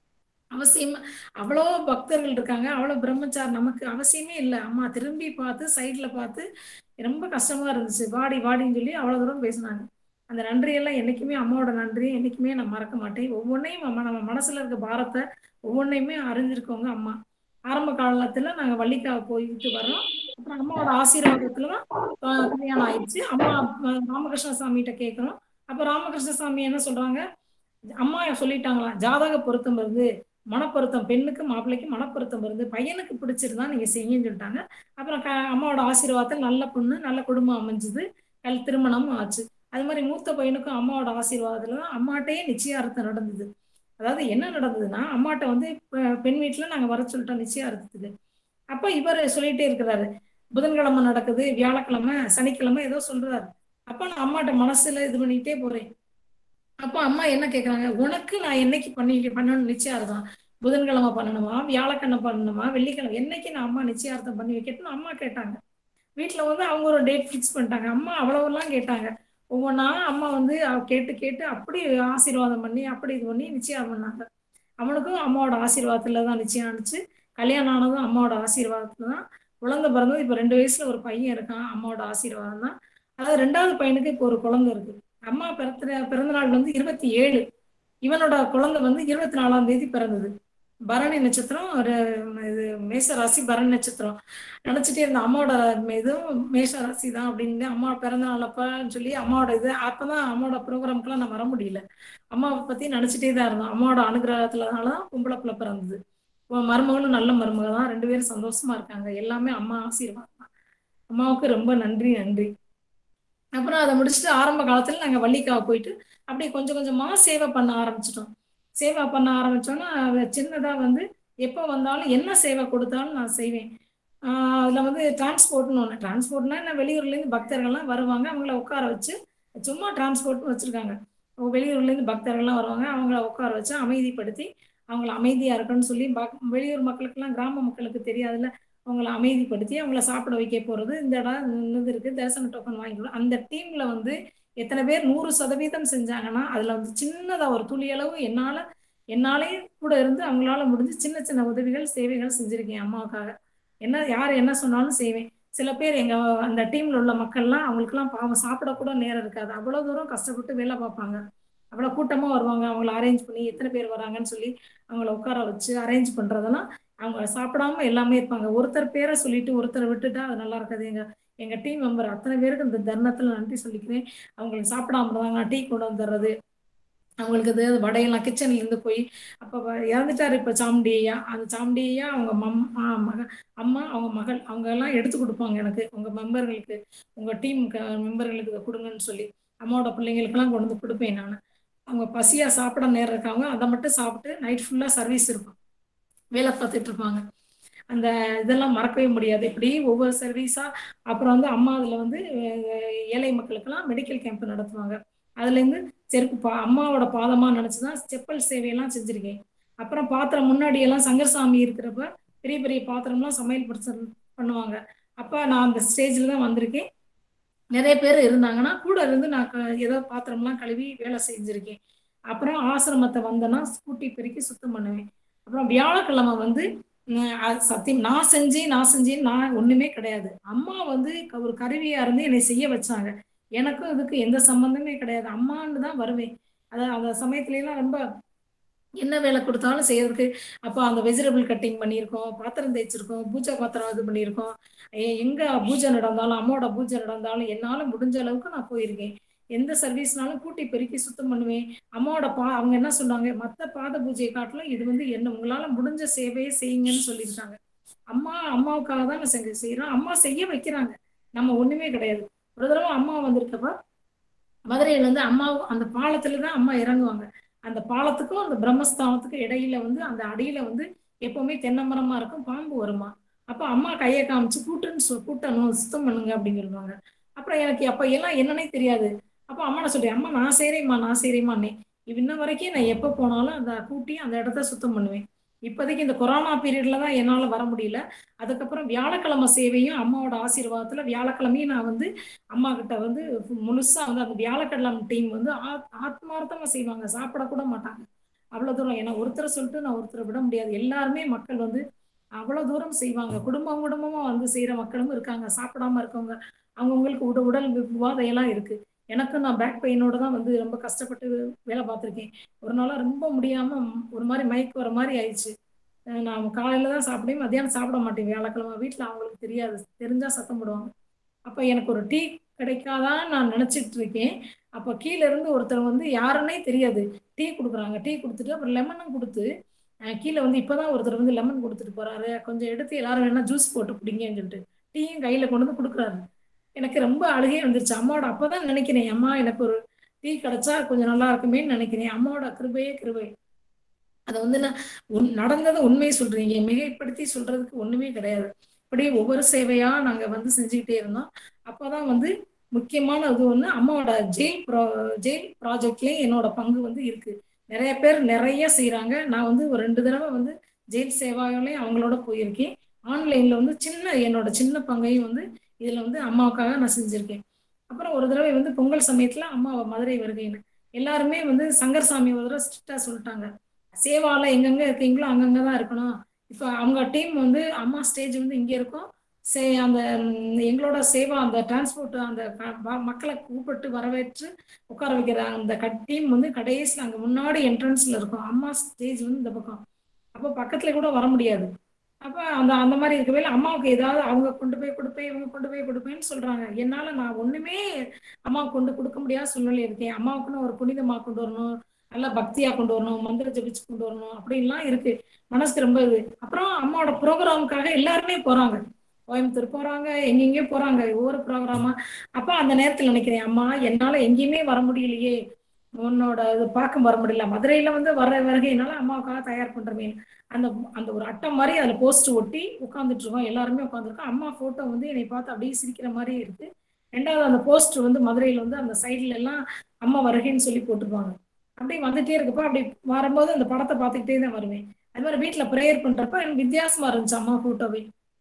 அவசியமா அவ்வளோ பக்தர்கள் இருக்காங்க அவ்வளோ பிரம்மச்சார் நமக்கு அவசியமே இல்லை அம்மா திரும்பி பார்த்து சைட்ல பார்த்து ரொம்ப கஷ்டமா இருந்துச்சு வாடி வாடின்னு சொல்லி அவ்வளோ தூரம் பேசினாங்க அந்த நன்றியெல்லாம் என்னைக்குமே அம்மாவோட நன்றி என்னைக்குமே நான் மறக்க மாட்டேன் ஒவ்வொன்றையும் அம்மா நம்ம மனசுல இருக்க பாரத்தை ஒவ்வொன்றையுமே அறிஞ்சிருக்கவங்க அம்மா ஆரம்ப காலத்துல நாங்க வள்ளிக்காவை போயிட்டு வர்றோம் அப்புறம் அம்மாவோட ஆசீர்வாதத்துல தான் ஆஹ் கல்யாணம் ஆயிடுச்சு அம்மா ஆஹ் ராமகிருஷ்ண சாமிகிட்ட கேட்கிறோம் அப்ப ராமகிருஷ்ண சாமி என்ன சொல்றாங்க அம்மா சொல்லிட்டாங்களாம் ஜாதக பொருத்தம் இருந்து மனப்பொருத்தம் பெண்ணுக்கு மாப்பிள்ளைக்கு மனப்பொருத்தம் இருந்து பையனுக்கு பிடிச்சிருந்தா நீங்க செய்யுன்னு சொல்லிட்டாங்க அப்புறம் க- அம்மாவோட ஆசீர்வாதத்தில் நல்ல பொண்ணு நல்ல குடும்பம் அமைஞ்சது கல் திருமணமும் ஆச்சு அது மாதிரி மூத்த பையனுக்கும் அம்மாவோட ஆசீர்வாதத்துல தான் அம்மாட்டையே நிச்சயார்த்தம் நடந்தது அதாவது என்ன நடந்ததுன்னா அம்மாட்ட வந்து பெ- பெண் வீட்டுல நாங்க வர சொல்லிட்டோம் நிச்சயார்த்தத்துக்கு அப்ப இவர் சொல்லிட்டே இருக்கிறாரு புதன்கிழமை நடக்குது வியாழக்கிழமை சனிக்கிழமை ஏதோ சொல்றாரு அப்ப நான் அம்மாட்ட மனசுல இது பண்ணிட்டே போறேன் அப்ப அம்மா என்ன கேக்குறாங்க உனக்கு நான் என்னைக்கு பண்ணி பண்ணணும் நிச்சயார்த்தம் புதன்கிழமை பண்ணணுமா வியாழக்கிழமை பண்ணணுமா வெள்ளிக்கிழமை என்னைக்கு நான் அம்மா நிச்சயார்த்தம் பண்ணி வைக்கட்டும்னு அம்மா கேட்டாங்க வீட்டில் வந்து அவங்க ஒரு டேட் ஃபிக்ஸ் பண்ணிட்டாங்க அம்மா அவ்வளவுலாம் கேட்டாங்க ஒவ்வொன்றா அம்மா வந்து அவ கேட்டு கேட்டு அப்படி ஆசீர்வாதம் பண்ணி அப்படி இது பண்ணி நிச்சயம் பண்ணாங்க அவனுக்கும் அம்மாவோட ஆசீர்வாதத்தில் தான் நிச்சயம் ஆனிச்சு கல்யாணம் ஆனதும் அம்மாவோட ஆசீர்வாதத்தில் தான் குழந்தை பிறந்தது இப்போ ரெண்டு வயசுல ஒரு பையன் இருக்கான் அம்மாவோட ஆசீர்வாதம் தான் அதாவது ரெண்டாவது பையனுக்கு இப்போ ஒரு குழந்தை இருக்கு அம்மா பிறந்த பிறந்த நாள் வந்து இருபத்தி ஏழு இவனோட குழந்தை வந்து இருபத்தி நாலாம் தேதி பிறந்தது பரணி நட்சத்திரம் ஒரு இது மேச ராசி பரணி நட்சத்திரம் நினச்சிட்டே இருந்த அம்மாவோட இதுவும் மேஷ ராசி தான் அப்படின்னு அம்மா பிறந்த நாளப்பான்னு சொல்லி அம்மாவோட இது அப்பதான் அம்மாவோட ப்ரோக்ராம்க்குலாம் நான் வர முடியல அம்மாவை பத்தி நினச்சிட்டே தான் இருந்தோம் அம்மாவோட அனுகிரகத்துலனால தான் பொம்பளை பிள்ளை பிறந்தது உன் மருமகளும் நல்ல மருமக தான் ரெண்டு பேரும் சந்தோஷமா இருக்காங்க எல்லாமே அம்மா ஆசீர்வாதம் தான் அம்மாவுக்கு ரொம்ப நன்றி நன்றி அப்புறம் அதை முடிச்சுட்டு ஆரம்ப காலத்துல நாங்க வள்ளிக்காவை போயிட்டு அப்படியே கொஞ்சம் கொஞ்சமா சேவை பண்ண ஆரம்பிச்சிட்டோம் சேவை பண்ண ஆரம்பிச்சோன்னா சின்னதா வந்து எப்போ வந்தாலும் என்ன சேவை கொடுத்தாலும் நான் செய்வேன் ஆஹ் அதுல வந்து டிரான்ஸ்போர்ட்னு ஒன்று டிரான்ஸ்போர்ட்னா என்ன வெளியூர்லேருந்து பக்தர்கள்லாம் வருவாங்க அவங்கள உட்கார வச்சு சும்மா டிரான்ஸ்போர்ட் வச்சிருக்காங்க வெளியூர்லேருந்து பக்தர்கள்லாம் வருவாங்க அவங்கள உட்கார வச்சு அமைதிப்படுத்தி அவங்கள அமைதியா இருக்கணும்னு சொல்லி பக்- வெளியூர் மக்களுக்கெல்லாம் கிராம மக்களுக்கு தெரியாதுல்ல அவங்கள அமைதிப்படுத்தி அவங்கள சாப்பிட வைக்க போறது இந்த இடம் இன்னது இருக்கு தரிசன டோக்கன் வாங்கிக்கணும் அந்த டீம்ல வந்து எத்தனை பேர் நூறு சதவீதம் செஞ்சாங்கன்னா அதுல வந்து சின்னதா ஒரு துளி அளவு என்னால என்னாலே கூட இருந்து அவங்களால முடிஞ்சு சின்ன சின்ன உதவிகள் சேவைகள் செஞ்சிருக்கேன் அம்மாவுக்காக என்ன யார் என்ன சொன்னாலும் செய்வேன் சில பேர் எங்க அந்த டீம்ல உள்ள மக்கள்லாம் அவங்களுக்குலாம் பாவம் சாப்பிட கூட நேரம் இருக்காது அவ்வளவு தூரம் கஷ்டப்பட்டு வேலை பார்ப்பாங்க அவ்வளவு கூட்டமா வருவாங்க அவங்கள அரேஞ்ச் பண்ணி எத்தனை பேர் வராங்கன்னு சொல்லி அவங்கள உட்கார வச்சு அரேஞ்ச் பண்றதெல்லாம் அவங்க சாப்பிடாம எல்லாமே இருப்பாங்க ஒருத்தர் பேரை சொல்லிட்டு ஒருத்தரை விட்டுட்டா அது நல்லா இருக்காது எங்க எங்க டீம் மெம்பர் அத்தனை பேருக்கு இந்த தருணத்துல நன்றி சொல்லிக்கிறேன் அவங்களுக்கு சாப்பிடாம இருந்தாங்க டீ கொண்டு வந்துடுறது அவங்களுக்கு இது வடையெல்லாம் கிச்சன்ல இருந்து போய் அப்ப வ- இறந்துட்டாரு இப்ப சாமுண்டி ஐயா அந்த சாமுண்டி ஐயா அவங்க மம் ஆ, மக அம்மா அவங்க மகள் அவங்க எல்லாம் எடுத்து கொடுப்பாங்க எனக்கு உங்க மெம்பர்களுக்கு உங்க டீம் மெம்பர்களுக்கு இதை கொடுங்கன்னு சொல்லி அம்மாவோட பிள்ளைங்களுக்கெல்லாம் கொண்டு வந்து கொடுப்பேன் நான் அவங்க பசியா சாப்பிட நேரம் இருக்காங்க அதை மட்டும் சாப்பிட்டு நைட் ஃபுல்லா சர்வீஸ் இருக்கும் வேலை பார்த்துட்டு இருப்பாங்க அந்த இதெல்லாம் மறக்கவே முடியாது இப்படி ஒவ்வொரு சர்வீஸா அப்புறம் வந்து அம்மா அதுல வந்து அஹ், ஏழை மக்களுக்கெல்லாம் மெடிக்கல் கேம்ப் நடத்துவாங்க அதுல இருந்து செருப்பு பா அம்மாவோட பாதமா நினைச்சுதான் செப்பல் சேவையெல்லாம் செஞ்சிருக்கேன் அப்புறம் பாத்திரம் முன்னாடி எல்லாம் சங்கரசாமி இருக்கிறப்ப பெரிய பெரிய பாத்திரம்லாம் சமையல் படுத்த பண்ணுவாங்க அப்ப நான் அந்த ஸ்டேஜ்ல தான் வந்திருக்கேன் நிறைய பேர் இருந்தாங்கன்னா கூட இருந்து நான் க- ஏதோ பாத்திரம்லாம் கழுவி வேலை செஞ்சிருக்கேன் அப்புறம் ஆசிரமத்தை வந்தேன்னா ஸ்கூட்டி பெருக்கி சுத்தம் பண்ணுவேன் அப்புறம் வியாழக்கிழமை வந்து உம், அது சத்தியம் நான் செஞ்சேன் நான் செஞ்சேன் நான் ஒண்ணுமே கிடையாது அம்மா வந்து க- ஒரு கருவியா இருந்து என்னை செய்ய வச்சாங்க எனக்கும் இதுக்கு எந்த சம்பந்தமே கிடையாது அம்மான்னு தான் வருவேன் அதான் அந்த சமயத்துல எல்லாம் ரொம்ப என்ன வேலை கொடுத்தாலும் செய்யறதுக்கு அப்போ அந்த வெஜிடபிள் கட்டிங் பண்ணியிருக்கோம் பாத்திரம் தேய்ச்சிருக்கோம் பூஜை பாத்திரம் இது பண்ணியிருக்கோம் எ- எங்க பூஜை நடந்தாலும் அம்மாவோட பூஜை நடந்தாலும் என்னால முடிஞ்ச அளவுக்கு நான் போயிருக்கேன் எந்த சர்வீஸ்னாலும் கூட்டி பெருக்கி சுத்தம் பண்ணுவேன் அம்மாவோட பா அவங்க என்ன சொன்னாங்க மத்த பாத பூஜையை காட்டிலும் இது வந்து என்ன உங்களால முடிஞ்ச சேவையை செய்யுங்கன்னு சொல்லியிருக்காங்க அம்மா அம்மாவுக்காக தான் நான் செஞ்சு செய்யறோம் அம்மா செய்ய வைக்கிறாங்க நம்ம ஒண்ணுமே கிடையாது ஒரு தடவை அம்மா வந்திருக்கப்ப மதுரையில இருந்து அம்மா அந்த பாலத்துல தான் அம்மா இறங்குவாங்க அந்த பாலத்துக்கும் அந்த பிரம்மஸ்தானத்துக்கும் இடையில வந்து அந்த அடியில வந்து எப்பவுமே தென்னை மரமா இருக்கும் பாம்பு வருமா அப்ப அம்மா கையை காமிச்சு கூட்டுன்னு சொ- கூட்டணும் சுத்தம் பண்ணுங்க அப்படின்னு சொல்லுவாங்க அப்புறம் எனக்கு அப்ப எல்லாம் என்னன்னே தெரியாது அப்ப அம்மா நான் சொல்றேன் அம்மா நான் செய்றேம்மா நான் செய்றேம்மான்னே இன்ன வரைக்கும் நான் எப்ப போனாலும் அந்த கூட்டி அந்த இடத்த சுத்தம் பண்ணுவேன் இப்போதைக்கு இந்த கொரோனா பீரியட்ல தான் என்னால வர முடியல அதுக்கப்புறம் வியாழக்கிழமை சேவையும் அம்மாவோட ஆசீர்வாதத்துல வியாழக்கிழமையும் நான் வந்து அம்மா கிட்ட வந்து முழுசா வந்து அந்த வியாழக்கிழமை டீம் வந்து ஆத்- ஆத்மார்த்தமா செய்வாங்க சாப்பிட கூட மாட்டாங்க அவ்வளவு தூரம் ஏன்னா ஒருத்தரை சொல்லிட்டு நான் ஒருத்தரை விட முடியாது எல்லாருமே மக்கள் வந்து அவ்வளவு தூரம் செய்வாங்க குடும்பம் குடும்பமா வந்து செய்யற மக்களும் இருக்காங்க சாப்பிடாம இருக்கவங்க அவங்கவுங்களுக்கு உட உடல் உபாதையெல்லாம் இருக்கு எனக்கும் நான் பேக் பெயினோட தான் வந்து ரொம்ப கஷ்டப்பட்டு வேலை பார்த்துருக்கேன் ஒரு நாளா ரொம்ப முடியாம ஒரு மாதிரி மயக்கு வர மாதிரி ஆயிடுச்சு அஹ் நான் காலையில தான் சாப்பிடுவேன் மத்தியானம் சாப்பிட மாட்டேன் வியாழக்கிழமை வீட்டுல அவங்களுக்கு தெரியாது தெரிஞ்சா சத்தம் போடுவாங்க அப்ப எனக்கு ஒரு டீ கிடைக்காதான்னு நான் நினைச்சிட்டு இருக்கேன் அப்ப கீழ இருந்து ஒருத்தர் வந்து யாருன்னே தெரியாது டீ கொடுக்குறாங்க டீ கொடுத்துட்டு அப்புறம் லெமனும் கொடுத்து அஹ் கீழே வந்து இப்பதான் ஒருத்தர் வந்து லெமன் கொடுத்துட்டு போறாரு கொஞ்சம் எடுத்து எல்லாரும் வேணா ஜூஸ் போட்டு குடிங்கன்னு சொல்லிட்டு டீயும் கையில கொண்டு வந்து கொடுக்குறாரு எனக்கு ரொம்ப அழுகே வந்துருச்சு அம்மாவோட அப்பதான் நினைக்கிறேன் அம்மா எனக்கு ஒரு டீ கிடைச்சா கொஞ்சம் நல்லா இருக்குமேன்னு நினைக்கிறேன் அம்மாவோட கிருபையே கிருபை அதை வந்து நான் உன் நடந்ததை உண்மையை சொல்றீங்க மிகைப்படுத்தி சொல்றதுக்கு ஒண்ணுமே கிடையாது இப்படி ஒவ்வொரு சேவையா நாங்க வந்து செஞ்சுக்கிட்டே இருந்தோம் அப்பதான் வந்து முக்கியமான இது ஒண்ணு அம்மாவோட ஜெயில் ப்ரா ஜெயில் ப்ராஜெக்ட்லயும் என்னோட பங்கு வந்து இருக்கு நிறைய பேர் நிறைய செய்றாங்க நான் வந்து ஒரு ரெண்டு தடவை வந்து ஜெயில் சேவாவிலையும் அவங்களோட போயிருக்கேன் ஆன்லைன்ல வந்து சின்ன என்னோட சின்ன பங்கையும் வந்து இதுல வந்து அம்மாவுக்காக நான் செஞ்சிருக்கேன் அப்புறம் ஒரு தடவை வந்து பொங்கல் சமயத்துல அம்மா மதுரை வருகைன்னு எல்லாருமே வந்து சங்கர் சாமி ஒரு தடவை ஸ்ட்ரிக்டா சொல்லிட்டாங்க சேவால எங்கெங்க இருக்கீங்களோ அங்கங்க தான் இருக்கணும் இப்போ அவங்க டீம் வந்து அம்மா ஸ்டேஜ் வந்து இங்க இருக்கும் சே அந்த ம், எங்களோட சேவா அந்த டிரான்ஸ்போர்ட் அந்த க- வ- மக்களை கூப்பிட்டு வரவேற்று உட்கார வைக்கிற அந்த டீம் வந்து கடைசியில் அங்கே முன்னாடி என்ட்ரன்ஸ்ல இருக்கும் அம்மா ஸ்டேஜ் வந்து இந்த பக்கம் அப்போ பக்கத்துல கூட வர முடியாது அப்போ அந்த அந்த மாதிரி இருக்கவே அம்மாவுக்கு ஏதாவது அவங்க கொண்டு போய் கொடுப்பேன் இவங்க கொண்டு போய் கொடுப்பேன்னு சொல்றாங்க என்னால நான் ஒண்ணுமே அம்மாவுக்கு கொண்டு கொடுக்க முடியாத சூழ்நிலை இருக்கேன் அம்மாவுக்குன்னு ஒரு புனிதமா கொண்டு வரணும் நல்லா பக்தியா கொண்டு வரணும் மந்திர ஜபிச்சு கொண்டு வரணும் அப்படின்லாம் இருக்கு மனசுக்கு ரொம்ப இது அப்புறம் அம்மாவோட ப்ரோக்ராமுக்காக எல்லாருமே போறாங்க கோயம்புத்தூர் போறாங்க எங்கெங்கேயோ போறாங்க ஒவ்வொரு ப்ரோக்ராமா அப்ப அந்த நேரத்துல நினைக்கிறேன் அம்மா என்னால எங்கேயுமே வர முடியலையே உன்னோட இது பார்க்க வர முடியல மதுரையில வந்து வர வருகையினால அம்மாவுக்காக தயார் பண்றமே அந்த அந்த ஒரு அட்டை மாதிரி அதுல போஸ்ட் ஒட்டி உட்காந்துட்டு இருக்கோம் எல்லாருமே உட்காந்துருக்கோம் அம்மா போட்டோ வந்து என்னை பார்த்து அப்படியே சிரிக்கிற மாதிரி இருக்கு ரெண்டாவது அந்த போஸ்ட் வந்து மதுரையில வந்து அந்த சைட்ல எல்லாம் அம்மா வருகைன்னு சொல்லி போட்டிருப்பாங்க அப்படியே வந்துட்டே இருக்கப்ப அப்படி வரும்போது அந்த படத்தை பார்த்துக்கிட்டே தான் வருவேன் அது மாதிரி வீட்டுல ப்ரேயர் பண்றப்ப எனக்கு வித்தியாசமா இருந்துச்சு அம்மா போட்டோவே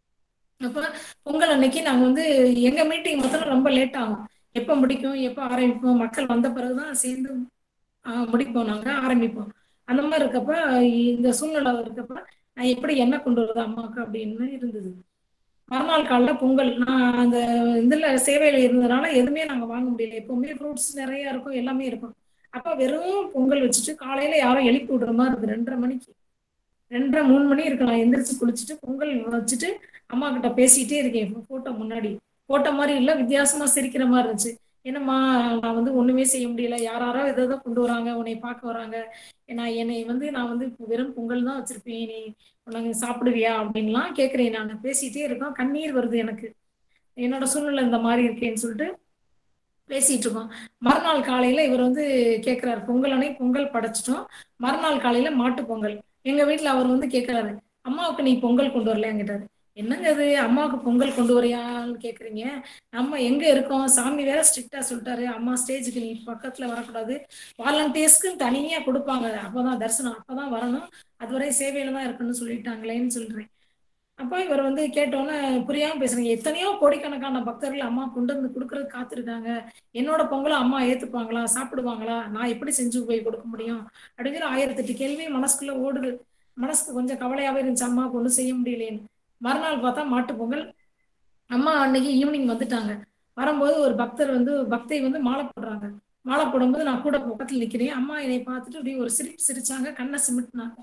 அப்ப பொங்கல் அன்னைக்கு நாங்க வந்து எங்க மீட்டிங் மொத்தம் ரொம்ப லேட் ஆகும் எப்ப முடிக்கும் எப்ப ஆரம்பிப்போம் மக்கள் வந்த பிறகுதான் சேர்ந்து ஆஹ், முடிப்போம் நாங்க ஆரம்பிப்போம் அந்த மாதிரி இருக்கப்ப இந்த சூழ்நிலை இருக்கப்ப நான் எப்படி என்ன கொண்டு வருது அம்மாவுக்கு அப்படின்னு இருந்தது மறுநாள் காலைல பொங்கல் நான் அந்த இதுல சேவையில இருந்ததுனால எதுவுமே நாங்க வாங்க முடியல எப்பவுமே ஃப்ரூட்ஸ் நிறைய இருக்கும் எல்லாமே இருக்கும் அப்ப வெறும் பொங்கல் வச்சுட்டு காலையில யாரும் எழுப்பி விடுற மாதிரி இருக்கு ரெண்டரை மணிக்கு ரெண்டரை மூணு மணி இருக்கு நான் எந்திரிச்சு குளிச்சுட்டு பொங்கல் வச்சுட்டு அம்மா கிட்ட பேசிட்டே இருக்கேன் போட்டோ முன்னாடி போட்டோ மாதிரி இல்ல வித்தியாசமா சிரிக்கிற மாதிரி இருந்துச்சு என்னம்மா நான் வந்து ஒண்ணுமே செய்ய முடியல யாராரோ எதோ ஏதோ கொண்டு வராங்க உன்னை பார்க்க வராங்க நான் என்னை வந்து நான் வந்து வெறும் பொங்கல் தான் வச்சிருப்பேன் நீ உனக்கு சாப்பிடுவியா அப்படின்லாம் கேட்குறேன் நான் பேசிட்டே இருக்கோம் கண்ணீர் வருது எனக்கு என்னோட சூழ்நிலை இந்த மாதிரி இருக்கேன்னு சொல்லிட்டு பேசிட்டு இருக்கோம் மறுநாள் காலையில இவர் வந்து கேட்கிறாரு பொங்கல் அன்னைக்கு பொங்கல் படைச்சிட்டோம் மறுநாள் காலையில மாட்டு பொங்கல் எங்க வீட்டுல அவர் வந்து கேட்கிறாரு அம்மாவுக்கு நீ பொங்கல் கொண்டு வரலையாங்கிட்டாரு என்னங்க இது அம்மாவுக்கு பொங்கல் கொண்டு வரியான்னு கேக்குறீங்க நம்ம எங்க இருக்கோம் சாமி வேற ஸ்ட்ரிக்டா சொல்லிட்டாரு அம்மா ஸ்டேஜுக்கு நீ பக்கத்துல வரக்கூடாது வாலண்டியர்ஸ்க்கு தனியா கொடுப்பாங்க அப்பதான் தரிசனம் அப்பதான் வரணும் அதுவரை சேவையில தான் இருக்கணும்னு சொல்லிட்டாங்களேன்னு சொல்றேன் அப்போ இவர் வந்து கேட்டோன்னே புரியாம பேசுறீங்க எத்தனையோ கோடிக்கணக்கான பக்தர்கள் அம்மா கொண்டு வந்து கொடுக்கறது காத்திருக்காங்க என்னோட பொங்கலை அம்மா ஏத்துப்பாங்களா சாப்பிடுவாங்களா நான் எப்படி செஞ்சு போய் கொடுக்க முடியும் அப்படிங்கிற ஆயிரத்தெட்டு கேள்வி மனசுக்குள்ள ஓடுது மனசுக்கு கொஞ்சம் கவலையாவே இருந்துச்சு அம்மாவுக்கு ஒன்றும் செய்ய முடியலேன்னு மறுநாள் பார்த்தா மாட்டு பொங்கல் அம்மா அன்னைக்கு ஈவினிங் வந்துட்டாங்க வரும்போது ஒரு பக்தர் வந்து பக்தை வந்து மாலை போடுறாங்க மாலை போடும்போது நான் கூட பக்கத்துல நிக்கிறேன் அம்மா என்னை பார்த்துட்டு அப்படியே ஒரு சிரிப்பு சிரிச்சாங்க கண்ணை சிமிட்டினாங்க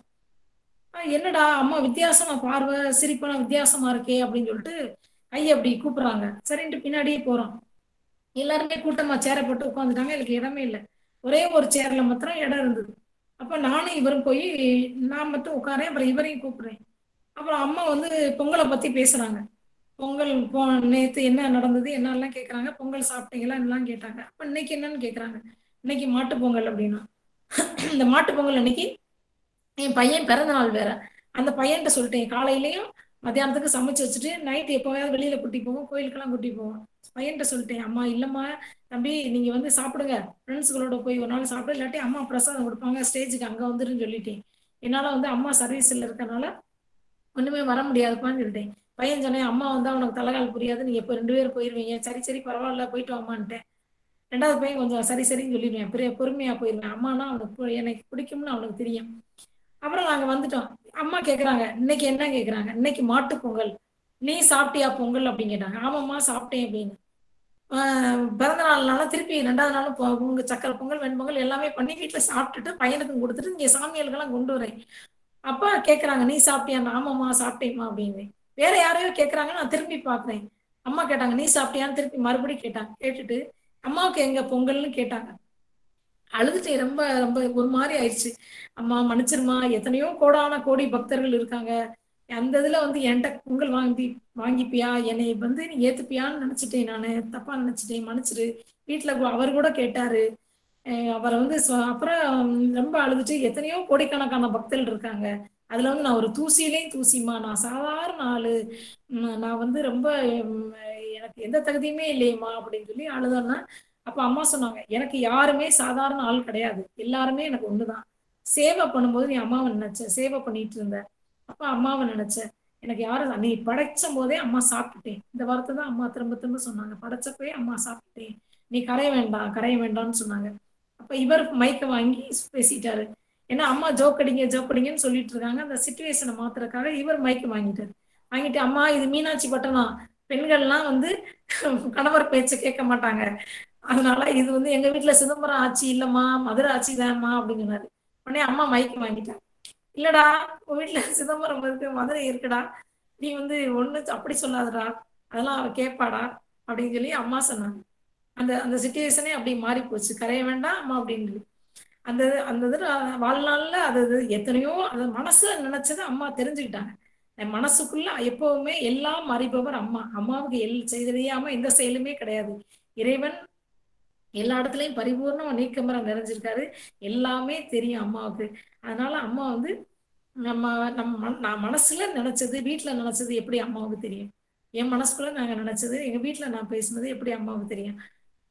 ஆஹ் என்னடா அம்மா வித்தியாசமா பார்வை சிரிப்பெல்லாம் வித்தியாசமா இருக்கே அப்படின்னு சொல்லிட்டு கையை அப்படி கூப்பிடுறாங்க சரின்ட்டு பின்னாடியே போறோம் எல்லாருமே கூட்டமா சேரை போட்டு உட்காந்துட்டாங்க எனக்கு இடமே இல்லை ஒரே ஒரு சேர்ல மாத்திரம் இடம் இருந்தது அப்ப நானும் இவரும் போய் நான் மட்டும் உட்காரேன் அப்புறம் இவரையும் கூப்பிடுறேன் அப்புறம் அம்மா வந்து பொங்கலை பத்தி பேசுறாங்க பொங்கல் போ நேத்து என்ன நடந்தது என்னெல்லாம் கேக்குறாங்க பொங்கல் சாப்பிட்டீங்களா எல்லாம் கேட்டாங்க அப்ப இன்னைக்கு என்னன்னு கேக்குறாங்க இன்னைக்கு மாட்டு பொங்கல் அப்படின்னா இந்த மாட்டு பொங்கல் அன்னைக்கு என் பையன் பிறந்த நாள் வேற அந்த பையன்கிட்ட சொல்லிட்டேன் காலையிலயும் மத்தியானத்துக்கு சமைச்சு வச்சுட்டு நைட்டு எப்போயாவது வெளியில கூட்டி போவோம் கோயிலுக்கெல்லாம் கூட்டி போவோம் பையன்கிட்ட சொல்லிட்டேன் அம்மா இல்லம்மா தம்பி நீங்க வந்து சாப்பிடுங்க ஃப்ரெண்ட்ஸுகளோட போய் ஒரு நாள் சாப்பிடு இல்லாட்டி அம்மா பிரசாதம் கொடுப்பாங்க ஸ்டேஜுக்கு அங்க வந்துருன்னு சொல்லிட்டேன் என்னால வந்து அம்மா சர்வீஸ்ல இருக்கனால ஒண்ணுமே வர முடியாதுப்பான்னு சொல்லிட்டேன் பையன் சொன்னேன் அம்மா வந்தா உனக்கு தலைகால் புரியாது நீங்க இப்போ ரெண்டு பேரும் போயிருவீங்க சரி சரி பரவாயில்ல போயிட்டு வாமான்ட்டேன் ரெண்டாவது பையன் கொஞ்சம் சரி சரின்னு சொல்லிடுவேன் பெரிய பொறுமையா போயிருவேன் அம்மானா அவனுக்கு பு- எனக்கு பிடிக்கும்னு அவனுக்கு தெரியும் அப்புறம் நாங்க வந்துட்டோம் அம்மா கேக்குறாங்க இன்னைக்கு என்ன கேக்குறாங்க இன்னைக்கு மாட்டு பொங்கல் நீ சாப்பிட்டியா பொங்கல் அப்படின்னு கேட்டாங்க ஆமாம்மா சாப்பிட்டேன் அப்படின்னு ஆஹ் பிறந்த நாள்னால திருப்பி ரெண்டாவது நாளும் பொ- உங்க சக்கரை பொங்கல் வெண்பொங்கல் எல்லாமே பண்ணி வீட்டுல சாப்பிட்டுட்டு பையனுக்கும் கொடுத்துட்டு இங்க சாமியாளுக்கெல்லாம் கொண்டு வரேன் அப்பா கேக்குறாங்க நீ சாப்பிட்டியா ஆமாம்மா சாப்பிட்டேம்மா அப்படின்னு வேற யாரையோ கேக்குறாங்க நான் திரும்பி பாக்குறேன் அம்மா கேட்டாங்க நீ சாப்பிட்டியான்னு திருப்பி மறுபடியும் கேட்டாங்க கேட்டுட்டு அம்மாவுக்கு எங்க பொங்கல்னு கேட்டாங்க அழுதுட்டேன் ரொம்ப ரொம்ப ஒரு மாதிரி ஆயிடுச்சு அம்மா மன்னிச்சிருமா எத்தனையோ கோடான கோடி பக்தர்கள் இருக்காங்க அந்த இதுல வந்து என்கிட்ட பொங்கல் வாங்கி வாங்கிப்பியா என்னை வந்து நீ ஏத்துப்பியான்னு நினைச்சிட்டேன் நானு தப்பா நினைச்சிட்டேன் மன்னிச்சிரு வீட்டுல கு- அவர் கூட கேட்டாரு அஹ் அவரை வந்து சொ- அப்புறம் ரொம்ப அழுதுட்டு எத்தனையோ கோடிக்கணக்கான பக்தர்கள் இருக்காங்க அதுல வந்து நான் ஒரு தூசியிலையும் தூசிமா நான் சாதாரண ஆளு உம் நான் வந்து ரொம்ப உம், எனக்கு எந்த தகுதியுமே இல்லையேம்மா அப்படின்னு சொல்லி அழுதோன்னா அப்ப அம்மா சொன்னாங்க எனக்கு யாருமே சாதாரண ஆள் கிடையாது எல்லாருமே எனக்கு ஒண்ணுதான் சேவை பண்ணும்போது நீ அம்மாவை நினைச்ச சேவை பண்ணிட்டு இருந்த அப்ப அம்மாவை நினைச்ச எனக்கு யாரும் நீ படைச்சும் போதே அம்மா சாப்பிட்டுட்டேன் இந்த வார்த்தை தான் அம்மா திரும்ப திரும்ப சொன்னாங்க படைச்சப்பவே அம்மா சாப்பிட்டுட்டேன் நீ கரைய வேண்டாம் கரைய வேண்டாம்னு சொன்னாங்க அப்ப இவர் மைக்க வாங்கி பேசிட்டாரு ஏன்னா அம்மா ஜோக் அடிங்க ஜோக் அடிங்கன்னு சொல்லிட்டு இருக்காங்க அந்த சுச்சுவேஷனை மாத்துறதுக்காக இவர் மைக்க வாங்கிட்டாரு வாங்கிட்டு அம்மா இது மீனாட்சி பட்டணம் பெண்கள்லாம் வந்து கணவர் பேச்ச கேட்க மாட்டாங்க அதனால இது வந்து எங்க வீட்டுல சிதம்பரம் ஆட்சி இல்லம்மா மதுரை ஆட்சி தான்மா அப்படின்னு சொன்னாரு உடனே அம்மா மைக்கு வாங்கிட்டாங்க இல்லடா உன் வீட்டுல சிதம்பரம் இருக்கு மதுரை இருக்குடா நீ வந்து ஒண்ணு அப்படி சொல்லாதடா அதெல்லாம் அவ கேட்பாடா அப்படின்னு சொல்லி அம்மா சொன்னாங்க அந்த அந்த சுச்சுவேஷனே அப்படி மாறி போச்சு கரைய வேண்டாம் அம்மா அப்படின்னு அந்த அந்த இது வாழ்நாள்ல அது இது எத்தனையோ அது மனசுல நினைச்சதை அம்மா தெரிஞ்சுக்கிட்டாங்க என் மனசுக்குள்ள எப்பவுமே எல்லாம் அறிபவர் அம்மா அம்மாவுக்கு எல் செய்தறியாம எந்த செயலுமே கிடையாது இறைவன் எல்லா இடத்துலயும் பரிபூர்ணமா நீக்கமரம் நிறைஞ்சிருக்காரு எல்லாமே தெரியும் அம்மாவுக்கு அதனால அம்மா வந்து நம்ம நம்ம மன- நான் மனசுல நினைச்சது வீட்டுல நினைச்சது எப்படி அம்மாவுக்கு தெரியும் என் மனசுக்குள்ள நாங்க நினைச்சது எங்க வீட்டுல நான் பேசுனது எப்படி அம்மாவுக்கு தெரியும்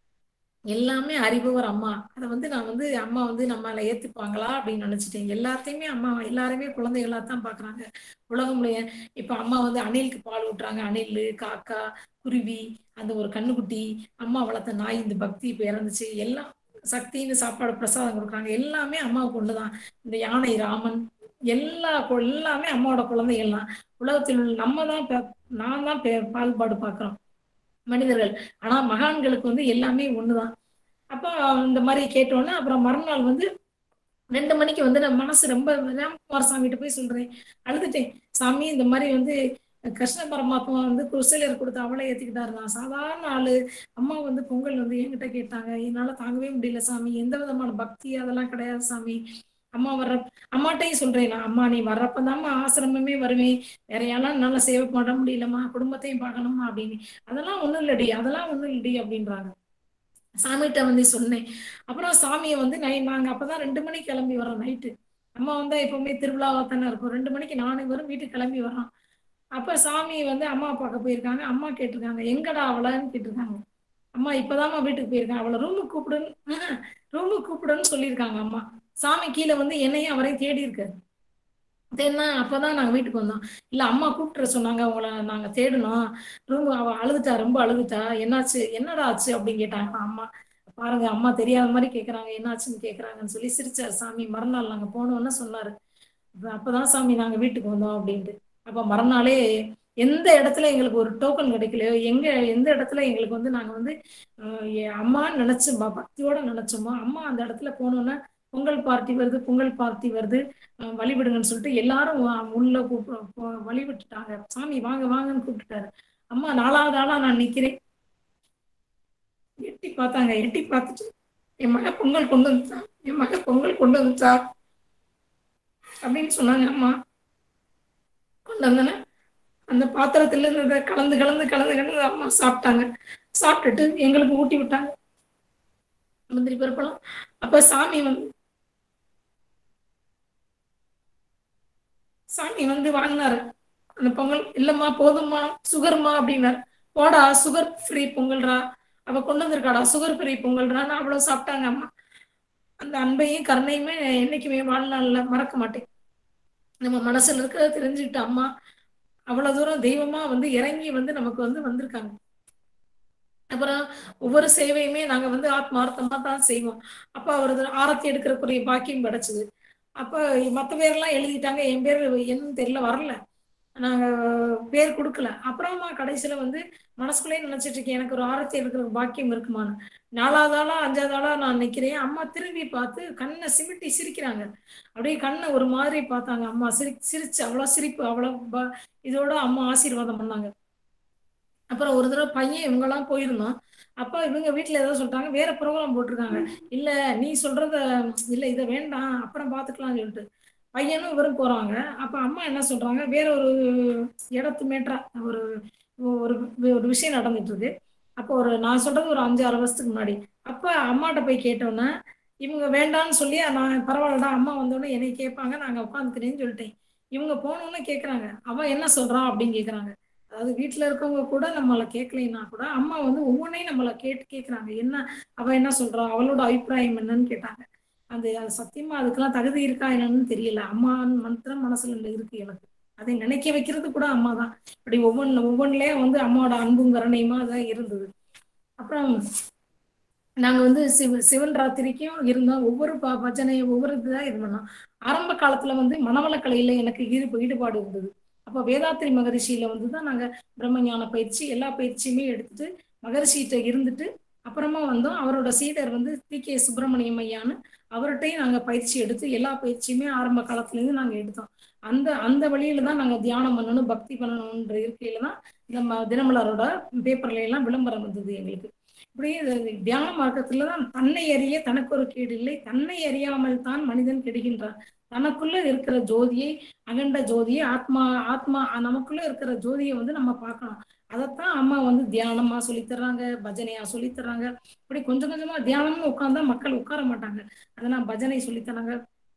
எல்லாமே அறிபவர் அம்மா அதை வந்து நான் வந்து அம்மா வந்து நம்மள ஏத்துப்பாங்களா அப்படின்னு நினைச்சிட்டேன் எல்லாத்தையுமே அம்மா எல்லாருமே குழந்தைகளா தான் பாக்குறாங்க உலகமுடைய இப்ப அம்மா வந்து அணிலுக்கு பால் ஊட்டுறாங்க அணில் காக்கா குருவி அந்த ஒரு கண்ணுக்குட்டி அம்மா வளர்த்த நாய் இந்த பக்தி இப்ப இறந்துச்சு எல்லாம் சக்தின்னு சாப்பாடு பிரசாதம் கொடுக்குறாங்க எல்லாமே அம்மாவுக்கு ஒண்ணுதான் இந்த யானை ராமன் எல்லா கு- எல்லாமே அம்மாவோட குழந்தைகள் தான் உலகத்தில் உள்ள நம்ம தான் பே- நான் தான் பே- பால்பாடு பார்க்கிறோம் மனிதர்கள் ஆனா மகான்களுக்கு வந்து எல்லாமே ஒண்ணுதான் அப்ப இந்த மாதிரி கேட்டோன்னே அப்புறம் மறுநாள் வந்து ரெண்டு மணிக்கு வந்து நான் மனசு ரொம்ப ராம்குமார் சாமிகிட்ட போய் சொல்றேன் அழுதுட்டேன் சாமி இந்த மாதிரி வந்து கிருஷ்ண பரமாத்மா வந்து குசேலர் கொடுத்து அவளை ஏத்துக்கிட்டாரு நான் சாதாரண ஆளு அம்மா வந்து பொங்கல் வந்து என்கிட்ட கேட்டாங்க என்னால தாங்கவே முடியல சாமி எந்த விதமான பக்தி அதெல்லாம் கிடையாது சாமி அம்மா வர்ற அம்மாட்டையும் சொல்றேன் நான் அம்மா நீ வர்றப்பதாம்மா ஆசிரமமே வருவேன் வேற யாரெல்லாம் என்னால சேவை பண்ண முடியலம்மா குடும்பத்தையும் பார்க்கணுமா அப்படின்னு அதெல்லாம் ஒண்ணும் இல்லடி அதெல்லாம் ஒண்ணும் இல்லடி அப்படின்றாங்க சாமிகிட்ட வந்து சொன்னேன் அப்புறம் சாமியை வந்து நை நாங்க அப்பதான் ரெண்டு மணிக்கு கிளம்பி வரோம் நைட்டு அம்மா வந்தா எப்பவுமே திருவிழாவா தானே இருக்கும் ரெண்டு மணிக்கு நானும் வரும் வீட்டுக்கு கிளம்பி வரோம் அப்ப சாமி வந்து அம்மா பார்க்க போயிருக்காங்க அம்மா கேட்டிருக்காங்க எங்கடா அவளைன்னு கேட்டிருக்காங்க அம்மா இப்பதாம்மா வீட்டுக்கு போயிருக்காங்க அவளை ரூமுக்கு கூப்பிடுன்னு ரூமுக்கு கூப்பிடுன்னு சொல்லியிருக்காங்க அம்மா சாமி கீழே வந்து என்னையும் அவரையும் தேடி இருக்காரு தேடினா அப்பதான் நாங்க வீட்டுக்கு வந்தோம் இல்ல அம்மா கூப்பிட்டுற சொன்னாங்க உங்களை நாங்க தேடினோம் ரூம் அவ அழுதுட்டா ரொம்ப அழுதுட்டா என்னாச்சு என்னடா ஆச்சு அப்படின்னு கேட்டாங்க அம்மா பாருங்க அம்மா தெரியாத மாதிரி கேக்குறாங்க என்னாச்சுன்னு கேக்குறாங்கன்னு சொல்லி சிரிச்சார் சாமி மறுநாள் நாங்க போனோம்னு சொன்னாரு அப்ப- அப்பதான் சாமி நாங்க வீட்டுக்கு வந்தோம் அப்படின்ட்டு அப்ப மறுநாளே எந்த இடத்துல எங்களுக்கு ஒரு டோக்கன் கிடைக்கலையோ எங்க எந்த இடத்துல எங்களுக்கு வந்து நாங்க வந்து அஹ், எ- அம்மான்னு நினைச்சோம் பக்தியோட நினைச்சோமோ அம்மா அந்த இடத்துல போனோம்னா பொங்கல் பார்ட்டி வருது பொங்கல் பார்ட்டி வருது அஹ், வழிவிடுங்கன்னு சொல்லிட்டு எல்லாரும் வா- உள்ள கூப்ப- போ- வழிவிட்டுட்டாங்க சாமி வாங்க வாங்கன்னு கூப்பிட்டுட்டாரு அம்மா நாலாவது ஆளா நான் நிக்கிறேன் எட்டி பார்த்தாங்க எட்டி பார்த்துட்டு என் மக பொங்கல் கொண்டு வந்துட்டா என் மக பொங்கல் கொண்டு வந்துட்டா அப்படின்னு சொன்னாங்க அம்மா கொண்டு வந்தன அந்த பாத்திரத்துல இருந்ததை கலந்து கலந்து கலந்து கலந்து அம்மா சாப்பிட்டாங்க சாப்பிட்டுட்டு எங்களுக்கு ஊட்டி விட்டாங்க முந்திரி பருப்பெல்லாம் அப்ப சாமி வந்து சாமி வந்து வாங்கினாரு அந்த பொங்கல் இல்லம்மா போதும்மா சுகர்மா அப்படின்னாரு போடா சுகர் ஃப்ரீ பொங்கல்ரா அவ கொண்டு வந்திருக்காடா சுகர் ஃப்ரீ பொங்கல்றான்னு அவ்வளவு சாப்பிட்டாங்க அம்மா அந்த அன்பையும் கருணையுமே என்னைக்குமே வாழ்நாள்ல மறக்க மாட்டேன் நம்ம மனசுல இருக்கிறத தெரிஞ்சுக்கிட்ட அம்மா அவ்வளவு தூரம் தெய்வமா வந்து இறங்கி வந்து நமக்கு வந்து வந்திருக்காங்க அப்புறம் ஒவ்வொரு சேவையுமே நாங்க வந்து ஆத்மார்த்தமா தான் செய்வோம் அப்ப அவரது ஆரத்தி எடுக்கிறக்குரிய பாக்கியம் கிடைச்சது அப்ப மத்த பேர்லாம் எழுதிட்டாங்க என் பேர் என்னன்னு தெரியல வரல நாங்க பேர் கொடுக்கல அப்புறமா கடைசியில வந்து மனசுக்குள்ளே நினைச்சிட்டு இருக்கேன் எனக்கு ஒரு ஆரத்தி எடுக்கிற பாக்கியம் இருக்குமான்னு நாலாவது ஆளா அஞ்சாவது ஆளா நான் நிக்கிறேன் அம்மா திரும்பி பார்த்து கண்ணை சிமிட்டி சிரிக்கிறாங்க அப்படியே கண்ணை ஒரு மாதிரி பார்த்தாங்க அம்மா சிரி சிரிச்சு அவ்வளவு சிரிப்பு அவ்வளவு ப- இதோட அம்மா ஆசீர்வாதம் பண்ணாங்க அப்புறம் ஒரு தடவை பையன் இவங்கெல்லாம் போயிருந்தோம் அப்ப இவங்க வீட்டுல ஏதோ சொல்லிட்டாங்க வேற ப்ரோக்ராம் போட்டிருக்காங்க இல்ல நீ சொல்றத இல்ல இதை வேண்டாம் அப்புறம் பாத்துக்கலாம்னு சொல்லிட்டு பையனும் இவரும் போறாங்க அப்ப அம்மா என்ன சொல்றாங்க வேற ஒரு இடத்து மேட்டரா ஒரு ஒரு ஒரு விஷயம் நடந்துட்டு இருக்கு அப்போ ஒரு நான் சொல்றது ஒரு அஞ்சு ஆறு வருஷத்துக்கு முன்னாடி அப்ப அம்மாட்ட போய் கேட்டோன்னே இவங்க வேண்டாம்னு சொல்லி நான் பரவாயில்லடா அம்மா வந்தோடனே என்னை கேட்பாங்க நாங்க உட்காந்துக்கிறேன்னு சொல்லிட்டேன் இவங்க போனோன்னு கேக்குறாங்க அவன் என்ன சொல்றான் அப்படின்னு கேக்குறாங்க அதாவது வீட்டுல இருக்கவங்க கூட நம்மள கேட்கலைன்னா கூட அம்மா வந்து ஒவ்வொன்றையும் நம்மள கேட்டு கேக்குறாங்க என்ன அவ என்ன சொல்றா அவளோட அபிப்பிராயம் என்னன்னு கேட்டாங்க அந்த அது சத்தியமா அதுக்கெல்லாம் தகுதி இருக்கா என்னன்னு தெரியல அம்மா மந்திரம் மனசுல இருக்கு எனக்கு அதை நினைக்க வைக்கிறது கூட அம்மா தான் இப்படி ஒவ்வொன்று ஒவ்வொன்றுலயும் வந்து அம்மாவோட அன்பும் கருணையுமா தான் இருந்தது அப்புறம் நாங்க வந்து சிவ சிவன் ராத்திரிக்கும் இருந்தோம் ஒவ்வொரு ப பஜனை ஒவ்வொரு இதுதான் இது பண்ணோம் ஆரம்ப காலத்துல வந்து மனவளக்கலையில எனக்கு ஈடுப ஈடுபாடு இருந்தது அப்போ வேதாத்திரி மகரிஷியில வந்து தான் நாங்க பிரம்மஞான பயிற்சி எல்லா பயிற்சியுமே எடுத்துட்டு மகரிஷிகிட்ட இருந்துட்டு அப்புறமா வந்தோம் அவரோட சீடர் வந்து டி கே சுப்பிரமணியம் ஐயான்னு அவர்கிட்டையும் நாங்க பயிற்சி எடுத்து எல்லா பயிற்சியுமே ஆரம்ப காலத்துல இருந்து நாங்க எடுத்தோம் அந்த அந்த வழியில தான் நாங்க தியானம் பண்ணணும் பக்தி பண்ணணும்ன்ற இருக்கையில தான் நம்ம தினமலரோட பேப்பர்ல எல்லாம் விளம்பரம் வந்தது எங்களுக்கு இப்படி இது தியான மார்க்கத்துல தான் தன்னை அறிய தனக்கு ஒரு கேடு இல்லை தன்னை அறியாமல் தான் மனிதன் கெடுகின்றான் தனக்குள்ள இருக்கிற ஜோதியை அகண்ட ஜோதியை ஆத்மா ஆத்மா நமக்குள்ள இருக்கிற ஜோதியை வந்து நம்ம பார்க்கணும் அதைத்தான் அம்மா வந்து தியானமா சொல்லித் தர்றாங்க பஜனையா சொல்லித் தர்றாங்க இப்படி கொஞ்சம் கொஞ்சமா தியானம்னு உட்கார்ந்தா மக்கள் உட்கார மாட்டாங்க அதெல்லாம் பஜனை சொல்லித் தராங்க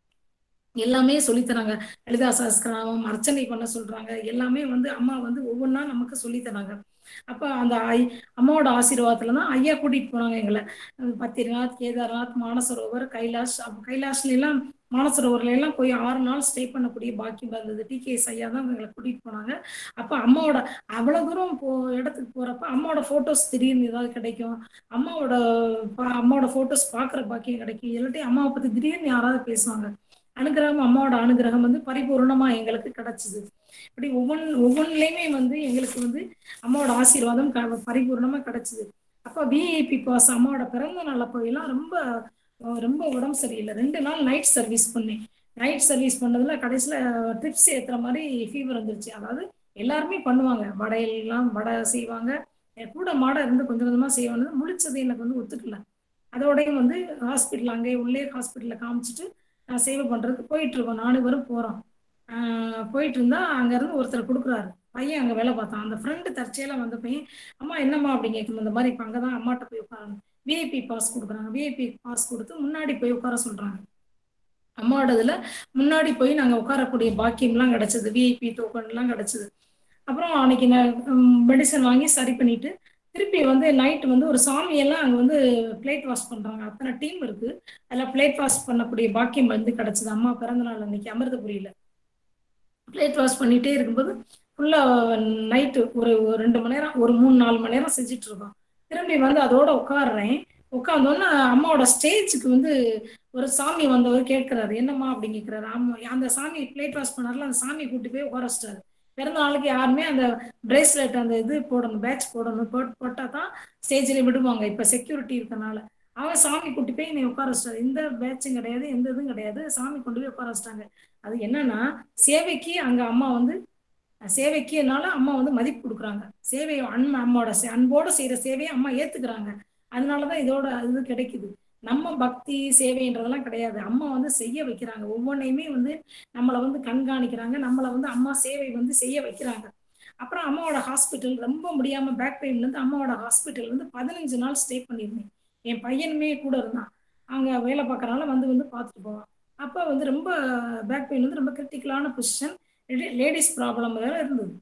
எல்லாமே சொல்லித் தராங்க லலிதா சஹஸ்கரநாமம் அர்ச்சனை பண்ண சொல்றாங்க எல்லாமே வந்து அம்மா வந்து ஒவ்வொன்றா நமக்கு சொல்லித் தராங்க அப்ப அந்த ஐ அம்மாவோட ஆசீர்வாதத்துல தான் ஐயா கூட்டிட்டு போனாங்க எங்களை அஹ் பத்ரிநாத் கேதார்நாத் மானசரோவர் கைலாஷ் அப்ப கைலாஷ்ல எல்லாம் மானசரோவர்ல எல்லாம் போய் ஆறு நாள் ஸ்டே பண்ணக்கூடிய பாக்கியம் இருந்தது டி கே ஐயா தான் எங்களை கூட்டிட்டு போனாங்க அப்ப அம்மாவோட அவ்வளவு தூரம் போ இடத்துக்கு போறப்ப அம்மாவோட போட்டோஸ் திடீர்னு ஏதாவது கிடைக்கும் அம்மாவோட பா- அம்மாவோட போட்டோஸ் பாக்குற பாக்கியம் கிடைக்கும் இல்லாட்டி அம்மாவை பத்தி திடீர்னு யாராவது பேசுவாங்க அனுகிரகம் அம்மாவோட அனுகிரகம் வந்து பரிபூர்ணமா எங்களுக்கு கிடைச்சது இப்படி ஒவ்வொன்று ஒவ்வொன்றுலையுமே வந்து எங்களுக்கு வந்து அம்மாவோட ஆசீர்வாதம் க- பரிபூர்ணமா கிடைச்சது அப்ப விஐபி பாஸ் அம்மாவோட பிறந்த நாள் அப்போ எல்லாம் ரொம்ப அஹ் ரொம்ப உடம்பு சரியில்லை ரெண்டு நாள் நைட் சர்வீஸ் பண்ணேன் நைட் சர்வீஸ் பண்ணதுல கடைசியில ட்ரிப்ஸ் ஏத்துற மாதிரி ஃபீவர் வந்துருச்சு அதாவது எல்லாருமே பண்ணுவாங்க வடையெல்லாம் வடை செய்வாங்க என் கூட மாட இருந்து கொஞ்சம் கொஞ்சமா செய்வாங்க முழிச்சது எனக்கு வந்து ஒத்துக்கல அதோடயும் வந்து ஹாஸ்பிட்டல் அங்கே உள்ளே ஹாஸ்பிட்டல்ல காமிச்சிட்டு நான் சேவை பண்றதுக்கு போயிட்டு இருக்கோம் நாலு பேரும் போறோம் ஆஹ் போயிட்டு இருந்தா அங்க இருந்து ஒருத்தர் கொடுக்குறாரு பையன் அங்க வேலை பார்த்தான் அந்த ஃப்ரெண்டு தற்செயலா வந்த பையன் அம்மா என்னம்மா அப்படி கேட்கும் இந்த மாதிரி இப்ப அங்கதான் அம்மாட்ட போய் உட்காரணும் விஐபி பாஸ் கொடுக்குறாங்க விஐபி பாஸ் கொடுத்து முன்னாடி போய் உட்கார சொல்றாங்க அம்மாவோடதுல முன்னாடி போய் நாங்க உட்காரக்கூடிய பாக்கியம்லாம் கிடைச்சது விஐபி டோக்கன் எல்லாம் கிடைச்சது அப்புறம் அன்னைக்கு மெடிசன் வாங்கி சரி பண்ணிட்டு திருப்பி வந்து நைட் வந்து ஒரு சாமியெல்லாம் அங்க வந்து பிளேட் வாஷ் பண்றாங்க அத்தனை டீம் இருக்கு அதுல பிளேட் வாஷ் பண்ணக்கூடிய பாக்கியம் வந்து கிடைச்சது அம்மா பிறந்த நாள் அன்னைக்கு அமிர்தபுரியில பிளேட் வாஷ் பண்ணிட்டே இருக்கும்போது ஃபுல்லா நைட்டு ஒரு ஒரு ரெண்டு மணி நேரம் ஒரு மூணு நாலு மணி நேரம் செஞ்சுட்டு இருக்கோம் திரும்பி வந்து அதோட உட்காடுறேன் உட்காந்தோன்னா அம்மாவோட ஸ்டேஜுக்கு வந்து ஒரு சாமி வந்தவர் கேட்கிறாரு என்னம்மா அப்படின்னு கேட்கிறாரு ஆமா அந்த சாமி பிளேட் வாஷ் பண்ணார்ல அந்த சாமி கூட்டி போய் உட்கார வச்சிட்டாரு பிறந்த நாளுக்கு யாருமே அந்த பிரேஸ்லெட் அந்த இது போடணும் பேட்ச் போடணும் போட் போட்டா தான் ஸ்டேஜ்ல விடுவாங்க இப்ப செக்யூரிட்டி இருக்கனால அவன் சாமி கூட்டி போய் நீ உட்கார வச்சிட்டாரு எந்த பேட்சும் கிடையாது எந்த இதுவும் கிடையாது சாமி கொண்டு போய் உட்கார வச்சிட்டாங்க அது என்னன்னா சேவைக்கு அங்க அம்மா வந்து சேவைக்குனால அம்மா வந்து மதிப்பு கொடுக்குறாங்க சேவையை அன்பு அம்மாவோட சே- அன்போட செய்யற சேவையை அம்மா ஏத்துக்கிறாங்க அதனாலதான் இதோட இது கிடைக்குது நம்ம பக்தி சேவைன்றதெல்லாம் கிடையாது அம்மா வந்து செய்ய வைக்கிறாங்க ஒவ்வொன்றையுமே வந்து நம்மளை வந்து கண்காணிக்கிறாங்க நம்மளை வந்து அம்மா சேவை வந்து செய்ய வைக்கிறாங்க அப்புறம் அம்மாவோட ஹாஸ்பிட்டல் ரொம்ப முடியாம பேக் பெயின்ல இருந்து அம்மாவோட ஹாஸ்பிட்டல் வந்து பதினஞ்சு நாள் ஸ்டே பண்ணியிருந்தேன் என் பையனுமே கூட இருந்தான் அங்க வேலை பார்க்கறனால வந்து வந்து பார்த்துட்டு போவான் அப்ப வந்து ரொம்ப பேக் பெயின் வந்து ரொம்ப கிரிட்டிக்கலான பொசிஷன் லேடிஸ் ப்ராப்ளம் வேற இருந்தது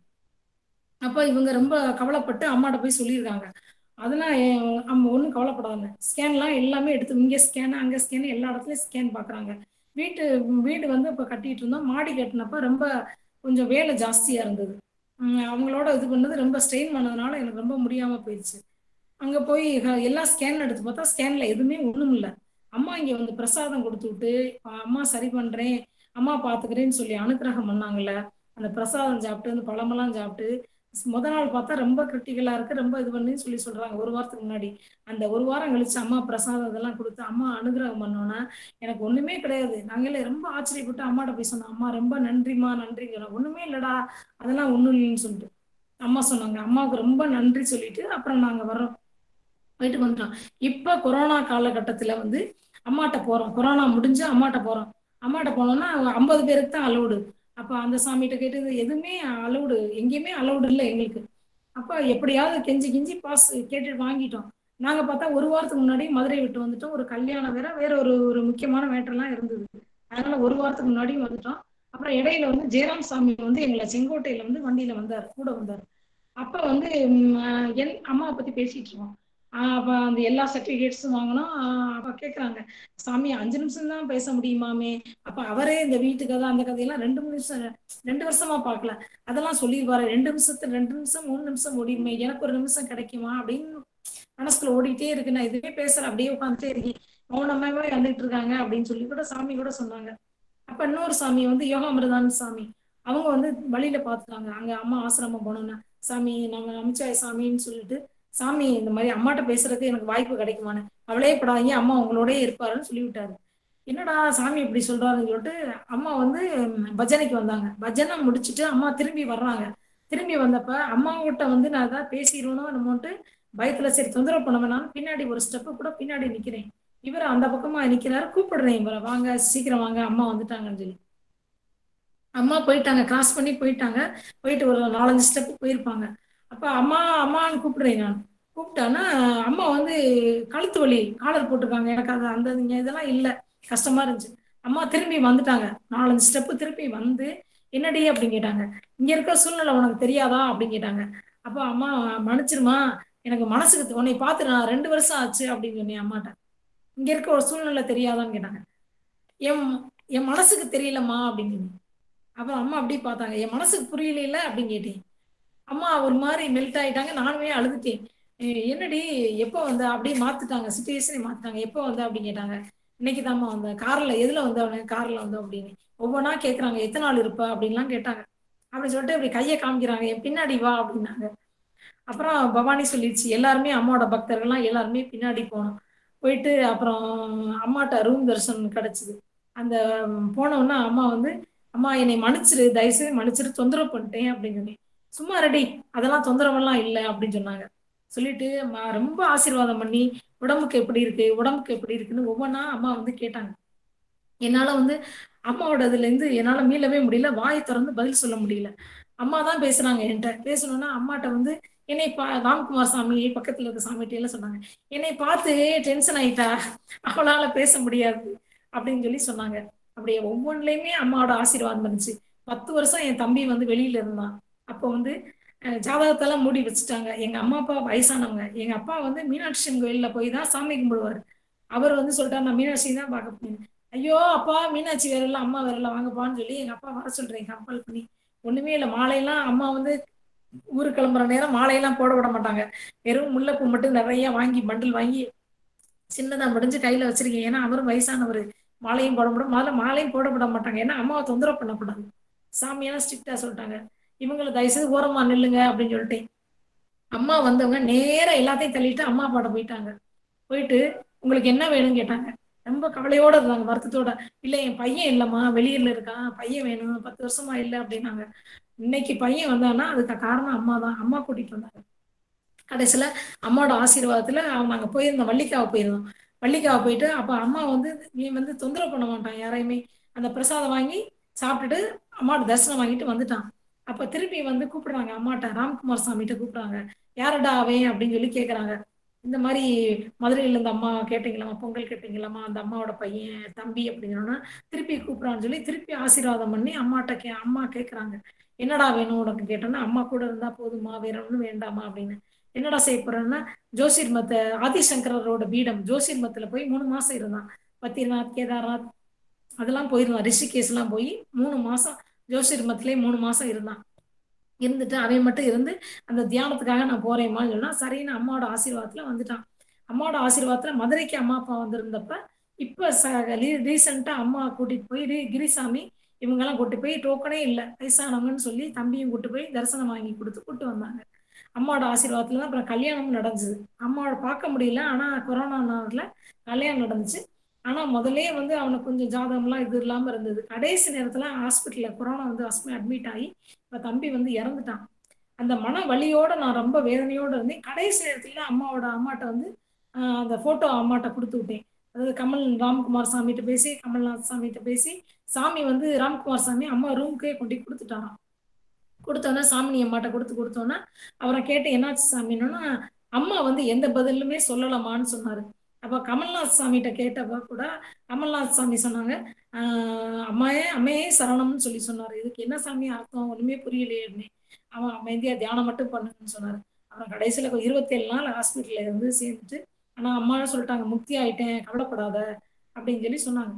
அப்போ இவங்க ரொம்ப கவலைப்பட்டு அம்மாட்ட போய் சொல்லியிருக்காங்க அதெல்லாம் எ- நம்ம ஒன்றும் கவலைப்படாத ஸ்கேன்லாம் எல்லாமே எடுத்து இங்கே ஸ்கேன் அங்கே ஸ்கேன் எல்லா இடத்துலையும் ஸ்கேன் பார்க்குறாங்க வீட்டு வீடு வந்து இப்போ கட்டிட்டு இருந்தோம் மாடி கட்டினப்ப ரொம்ப கொஞ்சம் வேலை ஜாஸ்தியாக இருந்தது உம் அவங்களோட இது பண்ணது ரொம்ப ஸ்ட்ரெயின் பண்ணதுனால எனக்கு ரொம்ப முடியாமல் போயிடுச்சு அங்கே போய் க- எல்லா ஸ்கேன் எடுத்து பார்த்தா ஸ்கேனில் எதுவுமே ஒன்றும் இல்லை அம்மா இங்கே வந்து பிரசாதம் கொடுத்து விட்டு அம்மா சரி பண்ணுறேன் அம்மா பார்த்துக்கிறேன்னு சொல்லி அனுக்கிரகம் பண்ணாங்கல்ல அந்த பிரசாதம் சாப்பிட்டு அந்த பழமெல்லாம் சாப்பிட்டு முத நாள் பார்த்தா ரொம்ப கிரிட்டிக்கலா இருக்கு ரொம்ப இது பண்ணி சொல்லி சொல்றாங்க ஒரு வாரத்துக்கு முன்னாடி அந்த ஒரு வாரம் கழிச்சு அம்மா பிரசாதம் இதெல்லாம் கொடுத்து அம்மா அனுகிரகம் பண்ணோன்னா எனக்கு ஒண்ணுமே கிடையாது நாங்களே ரொம்ப ஆச்சரியப்பட்டு அம்மாட்ட போய் சொன்னோம் அம்மா ரொம்ப நன்றிம்மா நன்றிங்கிறோம் ஒண்ணுமே இல்லடா அதெல்லாம் ஒண்ணும் இல்லைன்னு சொல்லிட்டு அம்மா சொன்னாங்க அம்மாவுக்கு ரொம்ப நன்றி சொல்லிட்டு அப்புறம் நாங்க வர்றோம் போயிட்டு வந்துட்டோம் இப்ப கொரோனா காலகட்டத்துல வந்து அம்மாட்ட போறோம் கொரோனா முடிஞ்சு அம்மாட்ட போறோம் அம்மாட்ட போனோம்னா ஐம்பது பேருக்கு தான் அலௌடு அப்ப அந்த சாமிகிட்ட கேட்டது எதுவுமே அலௌடு எங்கேயுமே அலௌடு இல்லை எங்களுக்கு அப்ப எப்படியாவது கெஞ்சி கெஞ்சி பாஸ் கேட்டு வாங்கிட்டோம் நாங்க பார்த்தா ஒரு வாரத்துக்கு முன்னாடி மதுரை விட்டு வந்துட்டோம் ஒரு கல்யாணம் வேற வேற ஒரு ஒரு முக்கியமான மேட்டர்லாம் இருந்தது அதனால ஒரு வாரத்துக்கு முன்னாடியும் வந்துட்டோம் அப்புறம் இடையில வந்து ஜெயராம் சாமி வந்து எங்களை செங்கோட்டையில வந்து வண்டியில வந்தார் கூட வந்தார் அப்ப வந்து ம், என் அம்மாவை பத்தி பேசிட்டு இருக்கோம் ஆஹ் அப்ப அந்த எல்லா சர்டிபிகேட்ஸும் வாங்கணும் ஆஹ் அப்ப கேக்குறாங்க சாமி அஞ்சு நிமிஷம் தான் பேச முடியுமாமே அப்ப அவரே இந்த வீட்டு கதை அந்த கதையெல்லாம் ரெண்டு நிமிஷம் ரெண்டு வருஷமா பார்க்கல அதெல்லாம் சொல்லிடுவாரு ரெண்டு நிமிஷத்து ரெண்டு நிமிஷம் மூணு நிமிஷம் முடியுமே எனக்கு ஒரு நிமிஷம் கிடைக்குமா அப்படின்னு மனசுக்குள்ள ஓடிட்டே இருக்கு நான் இதுவே பேசுறேன் அப்படியே உட்காந்துட்டே இருக்கேன் மௌனமாவே வந்துட்டு இருக்காங்க அப்படின்னு சொல்லி கூட சாமி கூட சொன்னாங்க அப்ப இன்னொரு சாமி வந்து யோகாமிரதான் சாமி அவங்க வந்து வழியில பாத்துட்டாங்க அங்க அம்மா ஆசிரமம் போனோம்னா சாமி நம்ம அமிச்சாய் சாமின்னு சொல்லிட்டு சாமி இந்த மாதிரி அம்மாட்ட பேசுறதுக்கு எனக்கு வாய்ப்பு கிடைக்குமான்னு அவளே படாதீங்க அம்மா உங்களோடயே இருப்பாருன்னு சொல்லி விட்டாரு என்னடா சாமி இப்படி சொல்றாருன்னு சொல்லிட்டு அம்மா வந்து ம், பஜனைக்கு வந்தாங்க பஜனை முடிச்சுட்டு அம்மா திரும்பி வர்றாங்க திரும்பி வந்தப்ப அம்மா கிட்ட வந்து நான் ஏதாவது பேசிடுவேனோ என்னமோன்ட்டு பயத்துல சரி தொந்தரவு பண்ண வேணாம்னு பின்னாடி ஒரு ஸ்டெப்பு கூட பின்னாடி நிக்கிறேன் இவர் அந்த பக்கமா நிக்கிறாரு கூப்பிடுறேன் இவரை வாங்க சீக்கிரம் வாங்க அம்மா வந்துட்டாங்கன்னு சொல்லி அம்மா போயிட்டாங்க கிராஸ் பண்ணி போயிட்டாங்க போயிட்டு ஒரு நாலஞ்சு ஸ்டெப் போயிருப்பாங்க அப்ப அம்மா அம்மான்னு கூப்பிடுறேன் நான் கூப்பிட்டான்னா அம்மா வந்து கழுத்து வலி காலர் போட்டிருக்காங்க எனக்கு அது அந்த இங்க இதெல்லாம் இல்லை கஷ்டமா இருந்துச்சு அம்மா திரும்பி வந்துட்டாங்க நாலஞ்சு ஸ்டெப்பு திருப்பி வந்து என்னடி அப்படின்னு கேட்டாங்க இங்க இருக்க சூழ்நிலை உனக்கு தெரியாதா அப்படின்னு கேட்டாங்க அப்போ அம்மா மன்னிச்சிருமா எனக்கு மனசுக்கு உன்னை பார்த்து நான் ரெண்டு வருஷம் ஆச்சு அப்படின்னு சொன்னேன் அம்மாட்ட இங்க இருக்க ஒரு சூழ்நிலை தெரியாதான்னு கேட்டாங்க என் என் மனசுக்கு தெரியலம்மா அப்படின்னு சொன்னேன் அப்புறம் அம்மா அப்படியே பார்த்தாங்க என் மனசுக்கு புரியல அப்படின்னு கேட்டேன் அம்மா ஒரு மாதிரி மெல்ட் ஆயிட்டாங்க நானுமே அழுதுட்டேன் "ஏய், என்னடி எப்போ வந்த அப்படியே மாத்துட்டாங்க சுச்சுவேஷனே மாத்துட்டாங்க எப்போ வந்த அப்படின்னு கேட்டாங்க இன்னைக்கு தாம்மா வந்தேன் கார்ல எதுல வந்தவனு கார்ல வந்தோம் அப்படின்னு ஒவ்வொன்றா கேட்குறாங்க எத்தனை நாள் இருப்ப அப்படின்லாம் கேட்டாங்க அப்படி சொல்லிட்டு இப்படி கையை காமிக்கிறாங்க என் பின்னாடி வா அப்படின்னாங்க அப்புறம் பவானி சொல்லிடுச்சு எல்லாருமே அம்மாவோட பக்தர்கள்லாம் எல்லாருமே பின்னாடி போனோம் போயிட்டு அப்புறம் அம்மாட்ட ரூம் தரிசனம் கிடைச்சிது அந்த போனோன்னா அம்மா வந்து அம்மா என்னை மன்னிச்சிரு தயவுசெய்து மன்னிச்சிரு தொந்தரவு பண்ணிட்டேன் அப்படின்னு சொன்னேன் சும்மா ரெடி அதெல்லாம் தொந்தரவெல்லாம் இல்லை அப்படின்னு சொன்னாங்க சொல்லிட்டு அம்மா ரொம்ப ஆசீர்வாதம் பண்ணி உடம்புக்கு எப்படி இருக்கு உடம்புக்கு எப்படி இருக்குன்னு ஒவ்வொன்றா அம்மா வந்து கேட்டாங்க என்னால வந்து அம்மாவோட இதுல இருந்து என்னால மீளவே முடியல வாயை திறந்து பதில் சொல்ல முடியல அம்மா தான் பேசுறாங்க என்கிட்ட பேசணும்னா அம்மாட்ட வந்து என்னை பா ராம்குமார் சாமி பக்கத்துல இருக்க சாமிகிட்ட எல்லாம் சொன்னாங்க என்னை பார்த்து டென்ஷன் ஆயிட்டா அவளால பேச முடியாது அப்படின்னு சொல்லி சொன்னாங்க அப்படியே ஒவ்வொன்றுலயுமே அம்மாவோட ஆசீர்வாதம் இருந்துச்சு பத்து வருஷம் என் தம்பி வந்து வெளியில இருந்தான் அப்போ வந்து அஹ், ஜாதகத்தெல்லாம் மூடி வச்சுட்டாங்க எங்க அம்மா அப்பா வயசானவங்க எங்க அப்பா வந்து மீனாட்சி அம்மன் கோயில்ல போய் தான் சாமி கும்பிடுவாரு அவர் வந்து சொல்லிட்டாரு நான் மீனாட்சி தான் பார்க்க போனேன் ஐயோ அப்பா மீனாட்சி வேற இல்ல அம்மா வேற இல்ல வாங்கப்பான்னு சொல்லி எங்க அப்பா வர சொல்றேன் கம்பல் பண்ணி ஒண்ணுமே இல்லை மாலையெல்லாம் அம்மா வந்து ஊருக்கு கிளம்புற நேரம் மாலையெல்லாம் போட விட மாட்டாங்க வெறும் முல்லைப்பூ மட்டும் நிறைய வாங்கி பண்டில் வாங்கி சின்னதா முடிஞ்சு கையில வச்சிருக்கேன் ஏன்னா அவரும் வயசானவர் மாலையும் போட முடியும் முதல்ல மாலையும் போட விட மாட்டாங்க ஏன்னா அம்மாவை தொந்தரவு பண்ணக்கூடாது சாமியெல்லாம் ஸ்ட்ரிக்டா சொல்லிட்டாங்க இவங்களை தயவுசெய்து ஓரமா நில்லுங்க அப்படின்னு சொல்லிட்டேன் அம்மா வந்தவங்க நேரா எல்லாத்தையும் தள்ளிட்டு அம்மா பாட போயிட்டாங்க போயிட்டு உங்களுக்கு என்ன வேணும்னு கேட்டாங்க ரொம்ப கவலையோட இருந்தாங்க வருத்தத்தோட இல்ல என் பையன் இல்லம்மா வெளியூர்ல இருக்கான் பையன் வேணும் பத்து வருஷமா இல்லை அப்படின்னாங்க இன்னைக்கு பையன் வந்தான்னா அதுக்கு காரணம் அம்மா தான் அம்மா கூட்டிட்டு வந்தாங்க கடைசியில அம்மாவோட ஆசீர்வாதத்துல அவன் நாங்க போயிருந்தோம் வள்ளிக்காவை போயிருந்தோம் வள்ளிக்காவை போயிட்டு அப்ப அம்மா வந்து நீ வந்து தொந்தரவு பண்ண மாட்டான் யாரையுமே அந்த பிரசாதம் வாங்கி சாப்பிட்டுட்டு அம்மாவோட தரிசனம் வாங்கிட்டு வந்துட்டான் அப்ப திருப்பி வந்து கூப்பிடுறாங்க அம்மாட்ட ராம்குமார் சாமிகிட்ட கூப்பிடுறாங்க யாரடா அவன் அப்படின்னு சொல்லி கேக்குறாங்க இந்த மாதிரி மதுரையில இருந்து அம்மா கேட்டீங்களாமா பொங்கல் கேட்டீங்களாமா அந்த அம்மாவோட பையன் தம்பி அப்படிங்கன்னா திருப்பி கூப்பிடுறான்னு சொல்லி திருப்பி ஆசீர்வாதம் பண்ணி அம்மாட்ட கே அம்மா கேக்குறாங்க என்னடா வேணும் உனக்கு கேட்டோன்னா அம்மா கூட இருந்தா போதுமா வேற ஒண்ணும் வேண்டாமா அப்படின்னு என்னடா செய்ய போறேன்னா ஜோசிர் மத்த ஆதிசங்கரோட பீடம் ஜோசிர் மத்துல போய் மூணு மாசம் இருந்தான் பத்ரிநாத் கேதார்நாத் அதெல்லாம் போயிருந்தான் ரிஷிகேஸ் எல்லாம் போய் மூணு மாசம் ஜோசிர் மத்திலே மூணு மாசம் இருந்தான் இருந்துட்டு அவன் மட்டும் இருந்து அந்த தியானத்துக்காக நான் போறேம்மான்னு சொன்னா சரின்னு அம்மாவோட ஆசீர்வாதத்துல வந்துட்டான் அம்மாவோட ஆசீர்வாதத்துல மதுரைக்கு அம்மா அப்பா வந்திருந்தப்ப இப்ப ரீசெண்டா அம்மா கூட்டிட்டு போய் ரி- கிரிசாமி இவங்கெல்லாம் கூட்டு போய் டோக்கனே இல்லை வயசானவங்கன்னு சொல்லி தம்பியும் கூட்டு போய் தரிசனம் வாங்கி கொடுத்து கூட்டு வந்தாங்க அம்மாவோட ஆசீர்வாதத்துல தான் அப்புறம் கல்யாணமும் நடந்துச்சு அம்மாவோட பார்க்க முடியல ஆனா கொரோனா நாள்ல கல்யாணம் நடந்துச்சு ஆனா முதல்லயே வந்து அவனுக்கு கொஞ்சம் ஜாதகம்லாம் இது இல்லாம இருந்தது கடைசி நேரத்துல ஹாஸ்பிட்டல்ல கொரோனா வந்து ஹாஸ்பிட்டல் அட்மிட் ஆகி இப்ப தம்பி வந்து இறந்துட்டான் அந்த மன வலியோட நான் ரொம்ப வேதனையோட இருந்தேன் கடைசி நேரத்துல அம்மாவோட அம்மாட்ட வந்து ஆஹ் அந்த போட்டோ அம்மாட்ட கொடுத்து விட்டேன் அதாவது கமல் ராம்குமார் சாமிகிட்ட பேசி கமல்நாத் சாமிகிட்ட பேசி சாமி வந்து ராம்குமார் சாமி அம்மா ரூமுக்கே கொண்டு போய் கொடுத்துட்டாராம் கொடுத்தோன்னே சாமி நீ அம்மாட்ட கொடுத்து கொடுத்தோன்னே அவரை கேட்டு என்னாச்சு சாமின்னா அம்மா வந்து எந்த பதிலுமே சொல்லலாமான்னு சொன்னாரு அப்ப கமல்நாத் சாமிகிட்ட கேட்டப்ப கூட கமல்நாத் சாமி சொன்னாங்க ஆஹ் அம்மாயே அம்மையே சரணம்னு சொல்லி சொன்னாரு இதுக்கு என்ன சாமி அர்த்தம் ஒண்ணுமே புரியலையே அவன் அமைதியா தியானம் மட்டும் பண்ணுங்கன்னு சொன்னாரு அவ அப்புறம் கடைசியில இருபத்தேழு நாள் ஹாஸ்பிட்டல்ல இருந்து சேர்ந்துட்டு ஆனா அம்மா சொல்லிட்டாங்க முக்தி ஆயிட்டேன் கவலைப்படாத அப்படின்னு சொல்லி சொன்னாங்க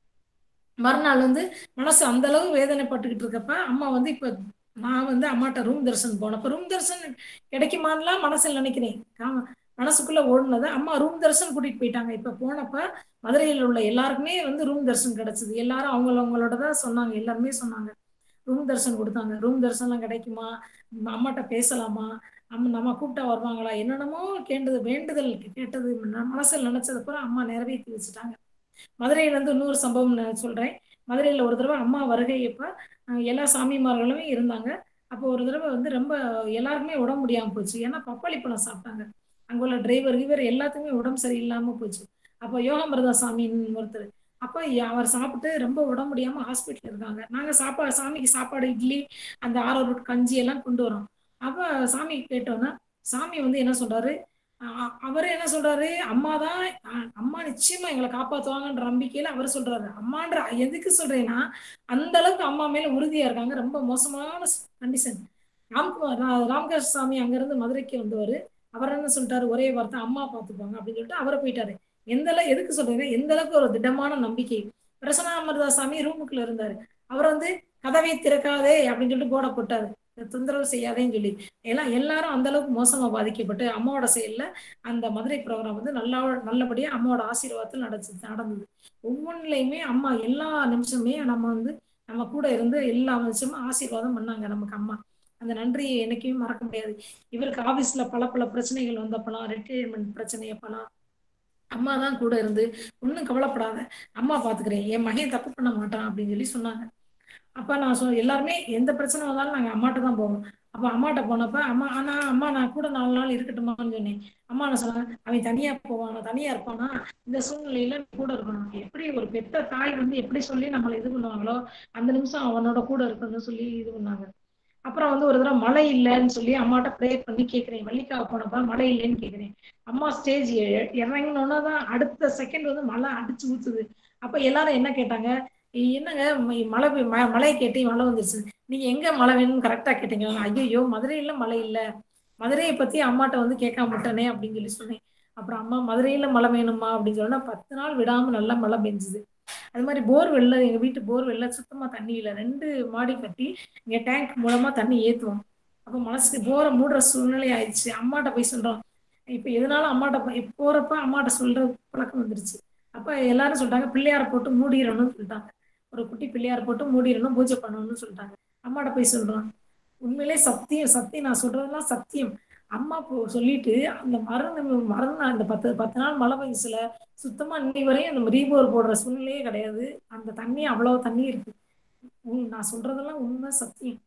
மறுநாள் வந்து மனசு அந்த அளவு வேதனைப்பட்டுக்கிட்டு இருக்கப்ப அம்மா வந்து இப்ப நான் வந்து அம்மாட்ட ரூம் தரிசனம் போனப்ப ரூம் தரிசனம் கிடைக்குமான்லாம் மனசுல நினைக்கிறேன் ஆமா மனசுக்குள்ள ஓடுனது அம்மா ரூம் தரிசனம் கூட்டிட்டு போயிட்டாங்க இப்ப போனப்ப மதுரையில் உள்ள எல்லாருக்குமே வந்து ரூம் தரிசனம் கிடைச்சது எல்லாரும் அவங்கள அவங்களோட தான் சொன்னாங்க எல்லாருமே சொன்னாங்க ரூம் தரிசனம் கொடுத்தாங்க ரூம் தரிசனம் கிடைக்குமா நம்ம அம்மாட்ட பேசலாமா நம்ம நம்ம கூப்பிட்டா வருவாங்களா என்னென்னமோ கேண்டது வேண்டுதல் கேட்டது ம- மனசுல நினைச்சது பூரா அம்மா நிறைவேற்றி வச்சுட்டாங்க மதுரையில இருந்து இன்னொரு சம்பவம் நான் சொல்றேன் மதுரையில ஒரு தடவை அம்மா வருகையப்ப அஹ், எல்லா சாமிமார்களுமே இருந்தாங்க அப்போ ஒரு தடவை வந்து ரொம்ப எல்லாருக்குமே உடம்பு முடியாம போச்சு ஏன்னா பப்பாளி பழம் சாப்பிட்டாங்க அங்க உள்ள டிரைவர் இவர் எல்லாத்துக்குமே உடம்பு சரியில்லாம போச்சு அப்போ யோகாமிரதா சாமின்னு ஒருத்தர் அப்போ அவர் சாப்பிட்டு ரொம்ப உடம்பு முடியாம ஹாஸ்பிட்டல் இருக்காங்க நாங்க சாப்பாடு சாமிக்கு சாப்பாடு இட்லி அந்த ஆரோ ரூட் கஞ்சி எல்லாம் கொண்டு வரோம் அப்ப சாமி கேட்டோன்னா சாமி வந்து என்ன சொல்றாரு அ- அவரு என்ன சொல்றாரு அம்மா தான் அ- அம்மா நிச்சயமா எங்களை காப்பாத்துவாங்கன்ற நம்பிக்கையில அவர் சொல்றாரு அம்மான்ற எதுக்கு சொல்றேன்னா அந்த அளவுக்கு அம்மா மேல உறுதியா இருக்காங்க ரொம்ப மோசமான கண்டிஷன் ராம்குமார் ரா- ராமகிருஷ்ண சாமி அங்கிருந்து மதுரைக்கு வந்தவர் அவர் என்ன சொல்லிட்டாரு ஒரே வார்த்தை அம்மா பார்த்துப்பாங்க அப்படின்னு சொல்லிட்டு அவரை போயிட்டாரு எந்த அளவு எதுக்கு சொல்றேன்னா எந்த அளவுக்கு ஒரு திடமான நம்பிக்கை பிரசனாமிரதா சாமி ரூமுக்குள்ள இருந்தாரு அவர் வந்து கதவை திறக்காதே அப்படின்னு சொல்லிட்டு போட போட்டாரு தொந்தரவு செய்யாதேன்னு சொல்லி எல்லாம் எல்லாரும் அந்த அளவுக்கு மோசமா பாதிக்கப்பட்டு அம்மாவோட செயல்ல அந்த மதுரை ப்ரோக்ராம் வந்து நல்லா நல்லபடியா அம்மாவோட ஆசீர்வாதத்தில் நடந்துச்சு நடந்தது ஒவ்வொன்றுலையுமே அம்மா எல்லா நிமிஷமே நம்ம வந்து நம்ம கூட இருந்து எல்லா நிமிஷமும் ஆசீர்வாதம் பண்ணாங்க நமக்கு அம்மா அந்த நன்றியை என்னைக்குமே மறக்க முடியாது இவருக்கு ஆபீஸ்ல பல பல பிரச்சனைகள் வந்தப்பலாம் ரிட்டையர்மெண்ட் பிரச்சனை அப்பலாம் அம்மா தான் கூட இருந்து ஒன்றும் கவலைப்படாத அம்மா பாத்துக்கிறேன் என் மகன் தப்பு பண்ண மாட்டான் அப்படின்னு சொல்லி சொன்னாங்க அப்ப நான் சொ எல்லாருமே எந்த பிரச்சனை வந்தாலும் நாங்க அம்மாட்ட தான் போவோம் அப்ப அம்மாட்ட போனப்ப அம்மா ஆனா அம்மா நான் கூட நாலு நாள் இருக்கட்டுமான்னு சொன்னேன் அம்மா நான் சொன்னாங்க அவன் தனியா போவானா தனியா இருப்பானா இந்த சூழ்நிலையில நீ கூட இருக்கணும் எப்படி ஒரு பெத்த தாய் வந்து எப்படி சொல்லி நம்மளை இது பண்ணுவாங்களோ அந்த நிமிஷம் அவனோட கூட இருக்கணும்னு சொல்லி இது பண்ணாங்க அப்புறம் வந்து ஒரு தடவை மழை இல்லைன்னு சொல்லி அம்மாட்ட ப்ரே பண்ணி கேட்கிறேன் வள்ளிக்காவை போனப்ப மழை இல்லைன்னு கேட்கிறேன் அம்மா ஸ்டேஜ் இறங்கினோன்னா தான் அடுத்த செகண்ட் வந்து மழை அடிச்சு ஊத்துது அப்ப எல்லாரும் என்ன கேட்டாங்க என்னங்க ம- மழை பெய்- ம- மழை கேட்டு மழை வந்துருச்சு நீங்க எங்க மழை வேணும்னு கரெக்டா கேட்டீங்க ஐயோ மதுரையில மழை இல்ல மதுரையை பத்தி அம்மாட்ட வந்து கேட்காம விட்டனே அப்படின்னு சொல்லி சொன்னேன் அப்புறம் அம்மா மதுரையில மழை வேணுமா அப்படின்னு சொன்னா பத்து நாள் விடாம நல்லா மழை பெஞ்சுது அது மாதிரி போர்வெல்ல எங்க வீட்டு போர்வெல்ல சுத்தமா தண்ணி இல்லை ரெண்டு மாடி கட்டி இங்க டேங்க் மூலமா தண்ணி ஏத்துவோம் அப்ப மனசுக்கு போரை மூடுற சூழ்நிலை ஆயிடுச்சு அம்மாட்ட போய் சொல்றோம் இப்ப எதனால அம்மாட்ட போய் போறப்ப அம்மாட்ட சொல்ற பழக்கம் வந்துருச்சு அப்ப எல்லாரும் சொல்லிட்டாங்க பிள்ளையார போட்டு மூடிடணும்னு சொல்லிட்டாங்க ஒரு குட்டி பிள்ளையார் போட்டு மூடிடணும் பூஜை பண்ணணும்னு சொல்லிட்டாங்க அம்மாட்ட போய் சொல்றோம் உண்மையிலே சத்தியம் சத்தியம் நான் சொல்றதெல்லாம் சத்தியம் அம்மா போ சொல்லிட்டு அந்த மருந்து மறுநாள் அந்த பத்து பத்து நாள் மழை பெஞ்சுல சுத்தமா இன்னை வரையும் அந்த ரீபோர் போடுற சூழ்நிலையே கிடையாது அந்த தண்ணி அவ்வளவு தண்ணி இருக்கு உம் நான் சொல்றதெல்லாம் உண்மை சத்தியம்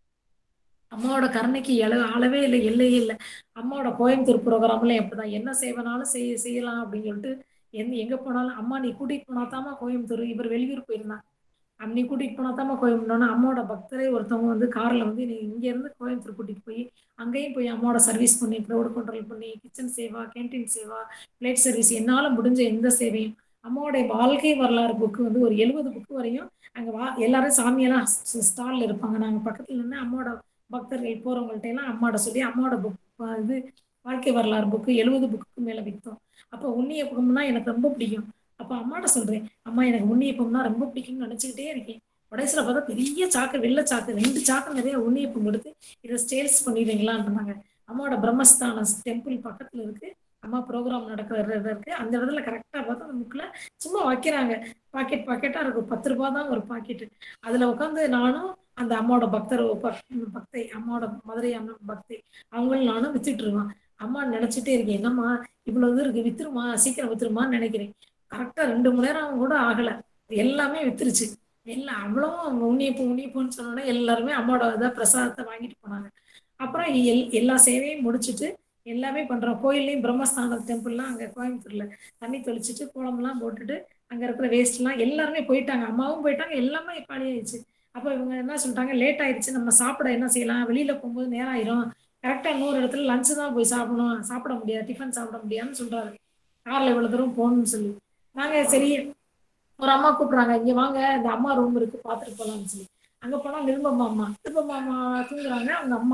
அம்மாவோட கருணைக்கு எல அளவே இல்லை எல்லையே இல்லை அம்மாவோட கோயம்புத்தூர் ப்ரோக்ராம்ல எப்படிதான் என்ன செய்வனாலும் செய்ய செய்யலாம் அப்படின்னு சொல்லிட்டு எந்த எங்க போனாலும் அம்மா நீ கூட்டிட்டு போனாதாம்மா கோயம்புத்தூர் இவர் வெளியூர் போயிருந்தாங்க அம் நீ கூட்டிட்டு போனாதாம்மா கோயம்புத்தூர்னா அம்மாவோட பக்தரே ஒருத்தவங்க வந்து கார்ல வந்து நீ இங்க இருந்து கோயம்புத்தூர் கூட்டிட்டு போய் அங்கேயும் போய் அம்மாவோட சர்வீஸ் பண்ணி க்ரௌட் கண்ட்ரோல் பண்ணி கிச்சன் சேவா கேன்டீன் சேவா பிளேட் சர்வீஸ் என்னால முடிஞ்ச எந்த சேவையும் அம்மாவோடைய வாழ்க்கை வரலாறு புக்கு வந்து ஒரு எழுபது புக்கு வரையும் அங்க வா எல்லாரும் சாமியெல்லாம் ஸ்டால்ல இருப்பாங்க நாங்க பக்கத்துல நின்று அம்மாவோட பக்தர்கள் போறவங்கள்ட்ட எல்லாம் அம்மாவோட சொல்லி அம்மாவோட புக் இது வாழ்க்கை வரலாறு புக்கு எழுபது புக்கு மேல வித்தோம் அப்போ உன்னியப்பம்னா எனக்கு ரொம்ப பிடிக்கும் அப்போ அம்மாட்ட சொல்றேன் அம்மா எனக்கு உன்னியப்பம்னா ரொம்ப பிடிக்கும்னு நினைச்சுக்கிட்டே இருக்கேன் கடைசியில் பார்த்தா பெரிய சாக்கு வெள்ளை சாக்கு ரெண்டு சாக்கு நிறைய உன்னியப்பம் கொடுத்து இதை ஸ்டேல்ஸ் பண்ணிடுறீங்களான்றாங்க அம்மாவோட பிரம்மஸ்தான டெம்பிள் பக்கத்துல இருக்கு அம்மா ப்ரோக்ராம் நடக்கிற இடம் இருக்கு அந்த இடத்துல கரெக்டா பார்த்தா அந்த முக்கில் சும்மா வைக்கிறாங்க பாக்கெட் பாக்கெட்டா இருக்கும் பத்து ரூபாய் தான் ஒரு பாக்கெட் அதுல உட்காந்து நானும் அந்த அம்மாவோட பக்தர் பக்- பக்தை அம்மாவோட மதுரை அம்மா பக்தை அவங்களும் நானும் வித்துட்டு இருக்கோம் அம்மா நினைச்சிட்டே இருக்கேன் என்னம்மா இவ்வளவு இது இருக்கு வித்துருமா சீக்கிரம் வித்துருமான்னு நினைக்கிறேன் கரெக்டா ரெண்டு மணி நேரம் கூட ஆகல எல்லாமே வித்துருச்சு எல்லாம் அவ்வளவும் அவங்க உன்னியப்பூ உன்னியப்பூன்னு சொன்னோன்னே எல்லாருமே அம்மாவோட இதை பிரசாதத்தை வாங்கிட்டு போனாங்க அப்புறம் எல் எல்லா சேவையும் முடிச்சுட்டு எல்லாமே பண்றோம் கோயில்லையும் பிரம்மஸ்தான டெம்பிள்லாம் அங்க கோயம்புத்தூர்ல தண்ணி தெளிச்சிட்டு கோலம்லாம் போட்டுட்டு அங்க இருக்கிற வேஸ்ட் எல்லாம் எல்லாருமே போயிட்டாங்க அம்மாவும் போயிட்டாங்க எல்லாமே காலி ஆயிடுச்சு அப்ப இவங்க என்ன சொல்லிட்டாங்க லேட் ஆயிடுச்சு நம்ம சாப்பிட என்ன செய்யலாம் வெளியில போகும்போது நேரம் ஆயிரும் கரெக்டா இன்னொரு இடத்துல லஞ்சு தான் போய் சாப்பிடணும் சாப்பிட முடியாது டிஃபன் சாப்பிட முடியாதுன்னு சொல்றாரு கார்ல இவ்வளவு தூரம் போகணும்னு சொல்லி நாங்க சரி ஒரு அம்மா கூப்பிடுறாங்க இங்க வாங்க இந்த அம்மா ரூம் இருக்கு பாத்துட்டு போலாம்னு சொல்லி அங்க போனா நிருபமா அம்மா நிருபமா அம்மா தூங்குறாங்க அவங்க அம்மா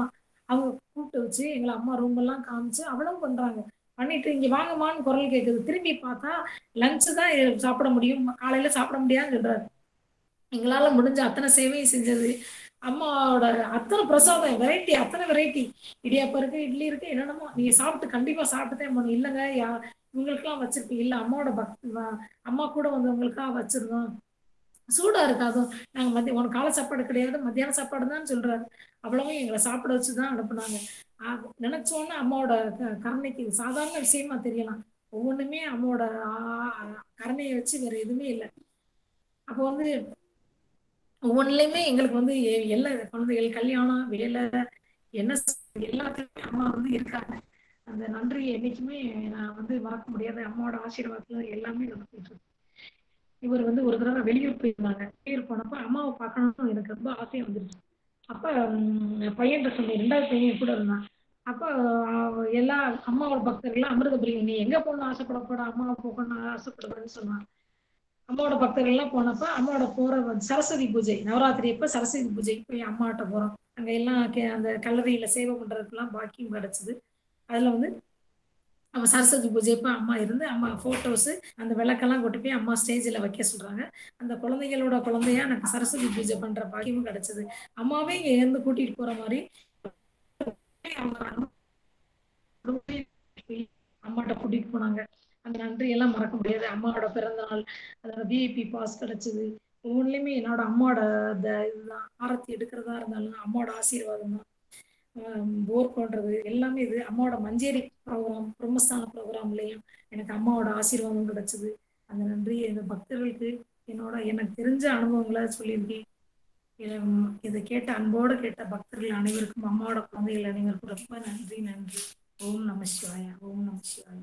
அவங்க கூப்பிட்டு வச்சு எங்களை அம்மா ரூம் எல்லாம் காமிச்சு அவ்வளவு பண்றாங்க பண்ணிட்டு இங்க வாங்கம்மான்னு குரல் கேட்குது திரும்பி பார்த்தா லஞ்சு தான் சாப்பிட முடியும் காலையில சாப்பிட முடியாதுன்னு சொல்றாரு எங்களால முடிஞ்ச அத்தனை சேவையும் செஞ்சது அம்மாவோட அத்தனை பிரசாதம் வெரைட்டி அத்தனை வெரைட்டி இடியாப்பம் இருக்கு இட்லி இருக்கு என்னென்னமோ நீங்க சாப்பிட்டு கண்டிப்பா சாப்பிட்டுதான் போகணும் இல்லைங்க யா இவங்களுக்கெல்லாம் வச்சிருப்பீங்க இல்ல அம்மாவோட பக்தி தான் அம்மா கூட வந்தவங்களுக்காக வச்சிருந்தோம் சூடா இருக்காதும் நாங்க மதியம் உனக்கு காலை சாப்பாடு கிடையாது மத்தியான சாப்பாடு தான் சொல்றாரு அவ்வளவும் எங்களை சாப்பிட வச்சுதான் அனுப்புனாங்க ஆ- நினைச்சோன்னே அம்மாவோட க- கருணைக்கு இது சாதாரண விஷயமா தெரியலாம் ஒவ்வொன்றுமே அம்மாவோட ஆ- கருணையை வச்சு வேற எதுவுமே இல்லை அப்போ வந்து ஒவ்வொன்றுலையுமே எங்களுக்கு வந்து எ- எல்லா குழந்தைகள் கல்யாணம் வேலை என்ன செ- எல்லாத்துலயுமே அம்மா வந்து இருக்காங்க அந்த நன்றி என்னைக்குமே நான் வந்து மறக்க முடியாத அம்மாவோட ஆசீர்வாதத்துல எல்லாமே நடந்துட்டு இருக்கு இவர் வந்து ஒரு தடவை வெளியூர் போயிருந்தாங்க வெளியூர் போனப்ப அம்மாவை பார்க்கணும்னு எனக்கு ரொம்ப ஆசையா வந்துருச்சு அப்ப உம், பையன்கிட்ட சொன்னேன் ரெண்டாவது பையன் கூட இருந்தான் அப்ப அவ- எல்லா அம்மாவோட பக்தர்கள்லாம் அமிர்தபுரி நீ எங்க போகணும்னு ஆசைப்பட போட அம்மாவை போகணும்னு ஆசைப்படுவேன்னு சொன்னான் அம்மாவோட பக்தர்கள்லாம் போனப்ப அம்மாவோட போற வந்து சரஸ்வதி பூஜை நவராத்திரி அப்ப சரஸ்வதி பூஜை போய் அம்மாட்ட போறோம் அங்க எல்லாம் கே- அந்த கல்லறையில சேவை பண்றதுக்கெல்லாம் பாக்கியம் கிடைச்சது அதுல வந்து அவன் சரஸ்வதி பூஜை அப்ப அம்மா இருந்து அம்மா போட்டோஸ் அந்த விளக்கெல்லாம் கொண்டு போய் அம்மா ஸ்டேஜில் வைக்க சொல்றாங்க அந்த குழந்தைகளோட குழந்தையா எனக்கு சரஸ்வதி பூஜை பண்ற பாக்கியமும் கிடைச்சது அம்மாவே இங்க இருந்து கூட்டிட்டு போற மாதிரி அவங்க அம்மாட்ட கூட்டிட்டு போனாங்க அந்த நன்றி எல்லாம் மறக்க முடியாது அம்மாவோட பிறந்த நாள் அதோட விஐபி பாஸ் கிடைச்சது ஒவ்வொன்றுலையுமே என்னோட அம்மாவோட இந்த இதுதான் ஆரத்தி எடுக்கிறதா இருந்தாலும் அம்மாவோட ஆசீர்வாதம் தான் போர் பண்றது எல்லாமே இது அம்மாவோட மஞ்சேரி ப்ரோக்ராம் பிரம்மஸ்தான ப்ரோக்ராம்லயும் எனக்கு அம்மாவோட ஆசீர்வாதம் கிடைச்சது அந்த நன்றி இந்த பக்தர்களுக்கு என்னோட எனக்கு தெரிஞ்ச அனுபவங்களை சொல்லியிருக்கேன் இதை இதை கேட்ட அன்போடு கேட்ட பக்தர்கள் அனைவருக்கும் அம்மாவோட குழந்தைகள் அனைவருக்கும் ரொம்ப நன்றி நன்றி ஓம் நம சிவாய ஓம் நம சிவாய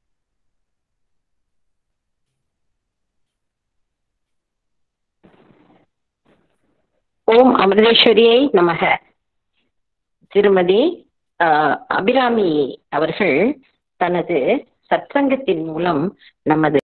ஓம் அமிர்தேஸ்வரியை நமக திருமதி ஆஹ், அபிராமி அவர்கள் தனது சத்சங்கத்தின் மூலம் நமது